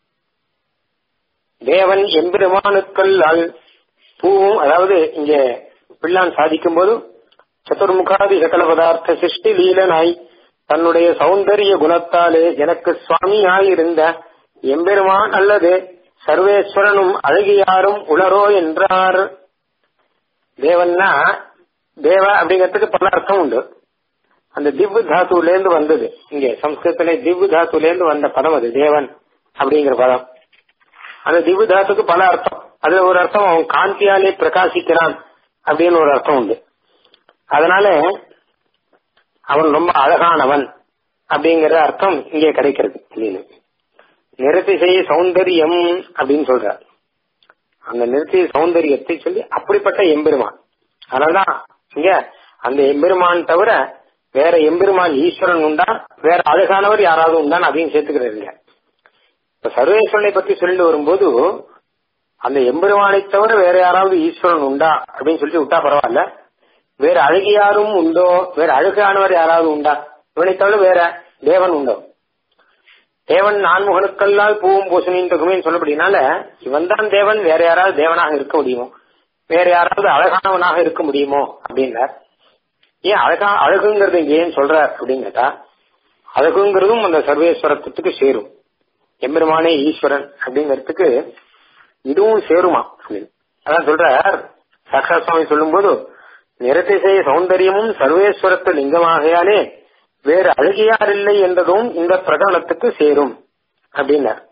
A: தேவன் எம்பெருமானுக்கல்லால் பூவும் அதாவது இங்க பிள்ளான் சாதிக்கும் போது சதுர்முகாதி சகல பதார்த்த சிருஷ்டி லீலனாய் தன்னுடைய சௌந்தரிய குணத்தாலே எனக்கு சுவாமியாயிருந்த எம்பெருமான் அல்லது சர்வேஸ்வரனும் அழகியாரும் உளரோ என்றார் தேவன்னா தேவ அப்படிங்கிறதுக்கு பல அர்த்தம் உண்டு அந்த திவ்வு தாத்துல இருந்து வந்தது இங்க சம்ஸ்கிருத்திலே திவ்வு தாத்துல இருந்து வந்த பதம் அது தேவன் அப்படிங்கிற பதம் அந்த திவ்வு தாத்துக்கு பல அர்த்தம் அதுல ஒரு அர்த்தம் அவன் காந்தியாலே பிரகாசிக்கிறான் அப்படின்னு ஒரு அர்த்தம் உண்டு அதனால அவன் ரொம்ப அழகானவன் அப்படிங்கிற அர்த்தம் இங்கே கிடைக்கிறது இல்லைன்னு நிறத்திசை சௌந்தரியம் அப்படின்னு சொல்றார் அந்த நிறுத்திய சௌந்தரியத்தை சொல்லி அப்படிப்பட்ட எம்பெருமான் அதனாலதான் இங்க அந்த எம்பெருமான் தவிர வேற எம்பெருமான் ஈஸ்வரன் உண்டா வேற அழகானவர் யாராவது உண்டான்னு அதையும் சேர்த்துக்கிறது இல்ல இப்ப சர்வேஸ்வரனை பத்தி சொல்லிட்டு வரும்போது அந்த எம்பெருமானை தவிர வேற யாராவது ஈஸ்வரன் உண்டா அப்படின்னு சொல்லிட்டு விட்டா பரவாயில்ல வேற அழகியாரும் உண்டோ வேற அழகானவர் யாராவது உண்டா இவனை தவிர வேற தேவன் உண்டோ தேவன் நான்முகனுக்கெல்லாம் பூவும் பூசணின்னு இருக்குமேன்னு சொல்லப்படினால இவன் தான் தேவன் வேற யாராவது தேவனாக இருக்க முடியுமோ வேற யாராவது அழகானவனாக இருக்க முடியுமோ அப்படின்னார் ஏன் அழகா அழகுங்கிறது இங்க ஏன் சொல்றார் அப்படின்னு கேட்டா அழகுங்கிறதும் அந்த சர்வேஸ்வரத்துக்கு சேரும் எம்பெருமானே ஈஸ்வரன் அப்படிங்கிறதுக்கு இதுவும் சேருமா அப்படின்னு அதான் சொல்ற சாக்கா சுவாமி சொல்லும்போது நிறத்திசை சௌந்தரியமும் சர்வேஸ்வரத்து லிங்கமாகையாலே வேறு அழகியார் இல்லை என்றதும் இந்த பிரகடனத்துக்கு சேரும் அப்படின்னார்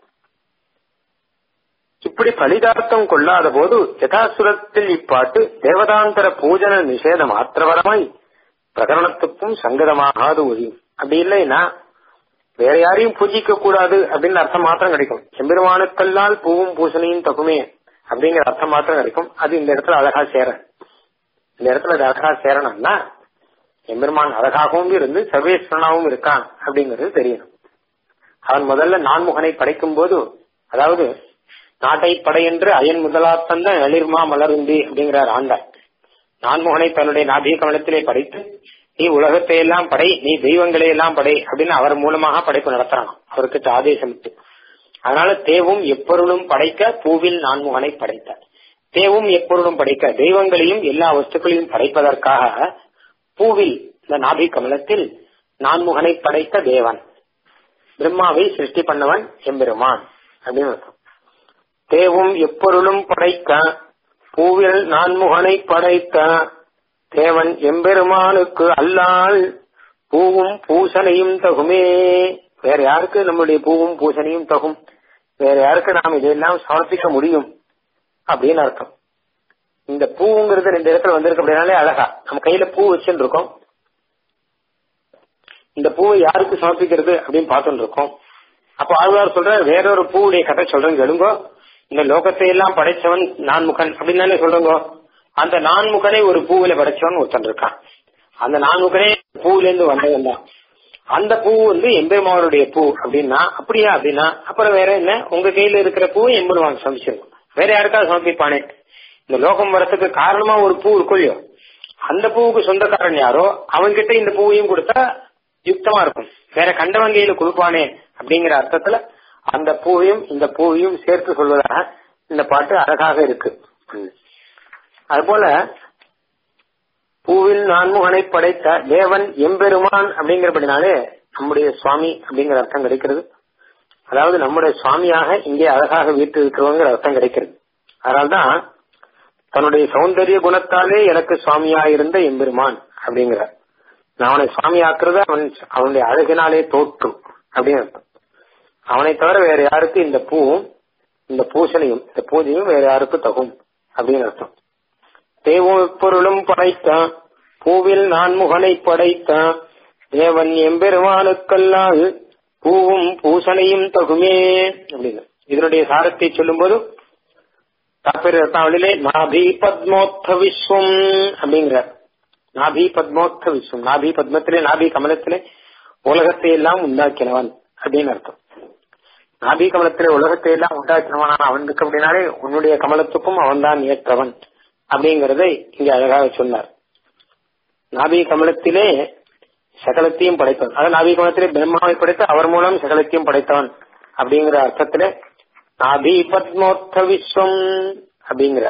A: இப்படி பலிதார்த்தம் கொள்ளாத போது யதாசுரத்தில் இப்பாட்டு தேவதாந்தர பூஜன நிஷேத மாத்திரவரமாய் பிரகரணத்துக்கும் சங்கதமாகாது ஒழியும் அப்படி இல்லைன்னா வேற யாரையும் பூஜிக்க கூடாது அப்படின்னு அர்த்தம் மாத்திரம் கிடைக்கும் எம்பெருமானுக்கல்லால் பூவும் பூசணையும் தகுமே அப்படிங்கிற அர்த்தம் மாத்திரம் கிடைக்கும் அது இந்த இடத்துல அழகா சேர இந்த இடத்துல அது அழகா சேரணும்னா எம்பெருமான் அழகாகவும் இருந்து சர்வேஸ்வரனாகவும் இருக்கான் அப்படிங்கிறது தெரியணும் அவன் முதல்ல நான்முகனை படைக்கும் போது அதாவது நாட்டை படை என்று அயன் முதலாத்தந்த எளிர்மா மலருந்தி அப்படிங்கிறார் ஆண்டாள் நான்முகனை தன்னுடைய நாபிக கமலத்திலே படைத்து நீ உலகத்தை எல்லாம் படை நீ தெய்வங்களை எல்லாம் படை அப்படின்னு அவர் மூலமாக படைப்பு நடத்துறான் அவருக்கு ஆதேசமிட்டு அதனால தேவும் எப்பொருளும் படைக்க பூவில் நான்முகனை படைத்தார் தேவும் எப்பொருளும் படைக்க தெய்வங்களையும் எல்லா வஸ்துக்களையும் படைப்பதற்காக பூவில் இந்த நாபி கமலத்தில் நான்முகனை படைத்த தேவன் பிரம்மாவை சிருஷ்டி பண்ணவன் எம்பெருமான் அப்படின்னு அர்த்தம் தேவும் எப்பொருளும் படைக்க பூவில் நான்முகனை படைத்த தேவன் எம்பெருமானுக்கு அல்லால் பூவும் பூசனையும் தகுமே வேற யாருக்கு நம்முடைய பூவும் பூசனையும் தகும் வேற யாருக்கு நாம் இதெல்லாம் சமர்ப்பிக்க முடியும் அப்படின்னு அர்த்தம் இந்த பூங்கிறது ரெண்டு இடத்துல வந்திருக்கு அப்படின்னாலே அழகா நம்ம கையில பூ வச்சுட்டு இருக்கோம் இந்த பூவை யாருக்கு சமர்ப்பிக்கிறது அப்படின்னு பார்த்துட்டு இருக்கோம் அப்போ ஆழ்வார் சொல்ற வேறொரு பூவுடைய கதை சொல்றேன் கேளுங்கோ இந்த லோகத்தை எல்லாம் படைச்சவன் நான்முகன் அப்படின்னு சொல்றோங்க அந்த நான்முகனை ஒரு பூவில படைச்சவன் ஒருத்தன் இருக்கான் அந்த நான்முகனே பூவில இருந்து வந்தவன் தான் அந்த பூ வந்து எம்பெருமானுடைய பூ அப்படின்னா அப்படியா அப்படின்னா அப்புறம் வேற என்ன உங்க கையில இருக்கிற பூ எம்பெருமான் சமைச்சிருக்கும் வேற யாருக்காவது சமர்ப்பிப்பானே இந்த லோகம் வரத்துக்கு காரணமா ஒரு பூ இருக்கும் இல்லையோ அந்த பூவுக்கு சொந்தக்காரன் யாரோ அவன்கிட்ட இந்த பூவையும் கொடுத்தா யுக்தமா இருக்கும் வேற கண்டவன் கையில கொடுப்பானே அப்படிங்கிற அர்த்தத்துல அந்த பூவையும் இந்த பூவையும் சேர்த்து சொல்வதாக இந்த பாட்டு அழகாக இருக்கு அதுபோல பூவில் நான்முகனை படைத்த தேவன் எம்பெருமான் அப்படிங்கிறபடினாலே நம்முடைய சுவாமி அப்படிங்கிற அர்த்தம் கிடைக்கிறது அதாவது நம்முடைய சுவாமியாக இங்கே அழகாக வீட்டு இருக்கிறவங்கிற அர்த்தம் கிடைக்கிறது அதனால்தான் தன்னுடைய சௌந்தரிய குணத்தாலே எனக்கு சுவாமியா இருந்த எம்பெருமான் அப்படிங்கிறார் நான் அவனை சுவாமி ஆக்குறது அவன் அவனுடைய அழகினாலே தோற்றும் அப்படின்னு அர்த்தம் அவனை தவிர வேற யாருக்கு இந்த பூவும் இந்த பூசணையும் இந்த பூஜையும் வேற யாருக்கு தகும் அப்படின்னு அர்த்தம் தேவப்பொருளும் படைத்த பூவில் நான்முகனை படைத்த தேவன் எம்பெருமானுக்கல்லால் பூவும் பூசணையும் தகுமே அப்படின்னு இதனுடைய சாரத்தை சொல்லும்போது தாற்பய ரத்னாவளிலே நாபி பத்மோத்த விஸ்வம் அப்படிங்கிறார் நாபி பத்மோத்த விஸ்வம் நாபி பத்மத்திலே நாபி கமலத்திலே உலகத்தை எல்லாம் உண்டாக்கினவன் அப்படின்னு அர்த்தம் நாபி கமலத்திலே உலகத்தை எல்லாம் உண்டாக்கினவனான அவன் இருக்கு அப்படின்னாலே உன்னுடைய கமலத்துக்கும் அவன்தான் ஏற்றவன் அப்படிங்கறதை இங்க அழகாக சொன்னார் நாபி கமலத்திலே சகலத்தையும் படைத்தவன் அதாவது நாபி கமலத்திலே பிரம்மாவை படைத்து அவர் மூலம் சகலத்தையும் படைத்தவன் அப்படிங்கிற அர்த்தத்துல நாபி பத்மோத்த விஸ்வம் அப்படிங்கிற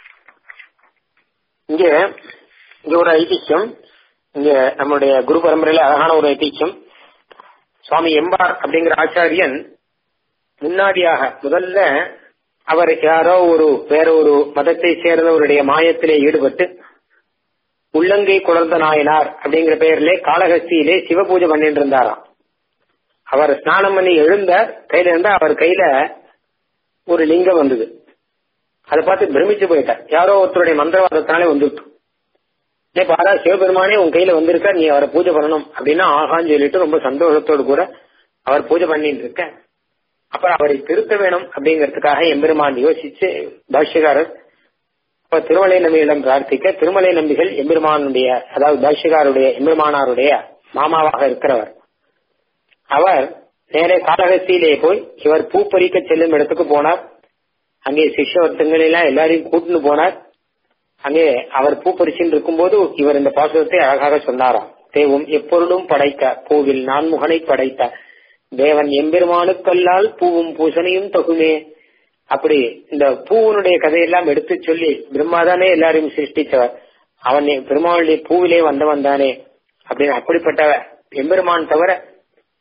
A: இங்க இங்க ஒரு ஐதிஹ்யம் இங்க நம்முடைய குரு பரம்பரையில அழகான ஒரு ஐதிஹ்யம் சுவாமி எம்பார் அப்படிங்கிற ஆச்சாரியன் முன்னாடியாக முதல்ல அவர் யாரோ ஒரு வேற ஒரு மதத்தை சேர்ந்தவருடைய மாயத்திலே ஈடுபட்டு உள்ளங்கை குளர்ந்த நாயனார் அப்படிங்கிற பெயர்ல காளஹஸ்தியிலே சிவ பூஜை பண்ணிட்டு இருந்தாராம் அவர் ஸ்நானம் பண்ணி எழுந்த கையில இருந்தா அவர் கையில ஒரு லிங்கம் வந்தது அதை பார்த்து பிரமிச்சு போயிட்டார் யாரோ ஒருத்தருடைய மந்திரவாதத்தாலே வந்துட்டு ஏ பாரா சிவபெருமானே உன் கையில வந்திருக்க நீ அவரை பூஜை பண்ணணும் அப்படின்னா ஆகான்னு சொல்லிட்டு ரொம்ப சந்தோஷத்தோடு கூட அவர் பூஜை பண்ணிட்டு இருக்க அப்புறம் அவரை திருத்த வேணும் அப்படிங்கறதுக்காக எம்பெருமான் யோசிச்சு பாஷ்யகாரர் இப்ப திருமலை நம்பிகளிடம் பிரார்த்திக்க திருமலை நம்பிகள் எம்பெருமானுடைய அதாவது பாஷ்யகாருடைய எம்பெருமானாருடைய மாமாவாக இருக்கிறவர் அவர் நேரே காலகஸ்தியிலே போய் இவர் பூ பறிக்க செல்லும் இடத்துக்கு போனார் அங்கே சிஷ்யவர்த்தங்களெல்லாம் எல்லாரையும் கூட்டுன்னு போனார் அங்கே அவர் பூ பறிச்சுட்டு இருக்கும்போது இவர் இந்த பாசுரத்தை அழகாக சொன்னாராம் தேவும் எப்பொருளும் படைக்க பூவில் நான்முகனை படைத்த தேவன் எம்பெருமானுக்கல்லால் பூவும் பூசணையும் தகுமே அப்படி இந்த பூவனுடைய கதையெல்லாம் எடுத்து சொல்லி பிரம்மாதானே எல்லாரையும் சிருஷ்டிச்சவர் அவன் பெருமானுடைய பூவிலே வந்தவன் தானே அப்படின்னு அப்படிப்பட்ட எம்பெருமான் தவிர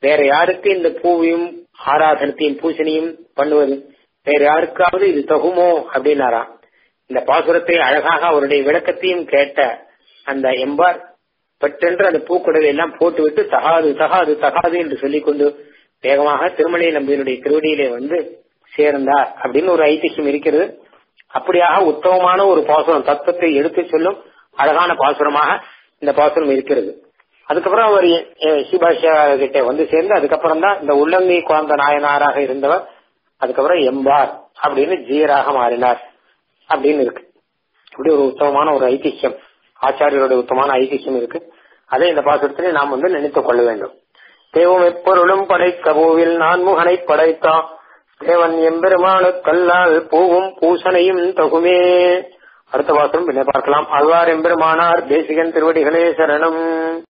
A: வேற யாருக்கு இந்த பூவையும் ஆராதனத்தையும் பூசணையும் பண்ணுவது வேற யாருக்காவது இது தகுமோ அப்படின்னாராம் இந்த பாசுரத்தை அழகாக அவருடைய விளக்கத்தையும் கேட்ட அந்த எம்பார் பட்டென்று அந்த பூக்குடலை எல்லாம் போட்டுவிட்டு தகாது தகாது தகாது என்று சொல்லிக் கொண்டு வேகமாக திருமலை நம்பியினுடைய திருவடியிலே வந்து சேர்ந்தார் அப்படின்னு ஒரு ஐதிஹ்யம் இருக்கிறது அப்படியாக உத்தமமான ஒரு பாசுரம் தத்துவத்தை எடுத்து சொல்லும் அழகான பாசுரமாக இந்த பாசுரம் இருக்கிறது அதுக்கப்புறம் அவர் சிபாஷா கிட்ட வந்து சேர்ந்து அதுக்கப்புறம் தான் இந்த உள்ளங்கை குழந்த நாயனாராக இருந்தவர் அதுக்கப்புறம் எம்பார் அப்படின்னு ஜீயராக மாறினார் அப்படின்னு இருக்கு இப்படி ஒரு உத்தமமான ஒரு ஐதிஹ்யம் ஆச்சாரியருடைய உத்தமமான ஐதிஹ்யம் இருக்கு அதை இந்த பாசுரத்திலே நாம் வந்து நினைத்துக் கொள்ள வேண்டும் தேவம் எப்பொருளும் படைக்க பூவில் நான் முகனை படைத்தான் தேவன் எம்பெருமானு கல்லால் பூவும் பூசனையும் தகுமே அடுத்த பாசுரம் பின்ன பார்க்கலாம் அழ்வார் எம்பெருமானார் தேசிகன் திருவடிகளே சரணம்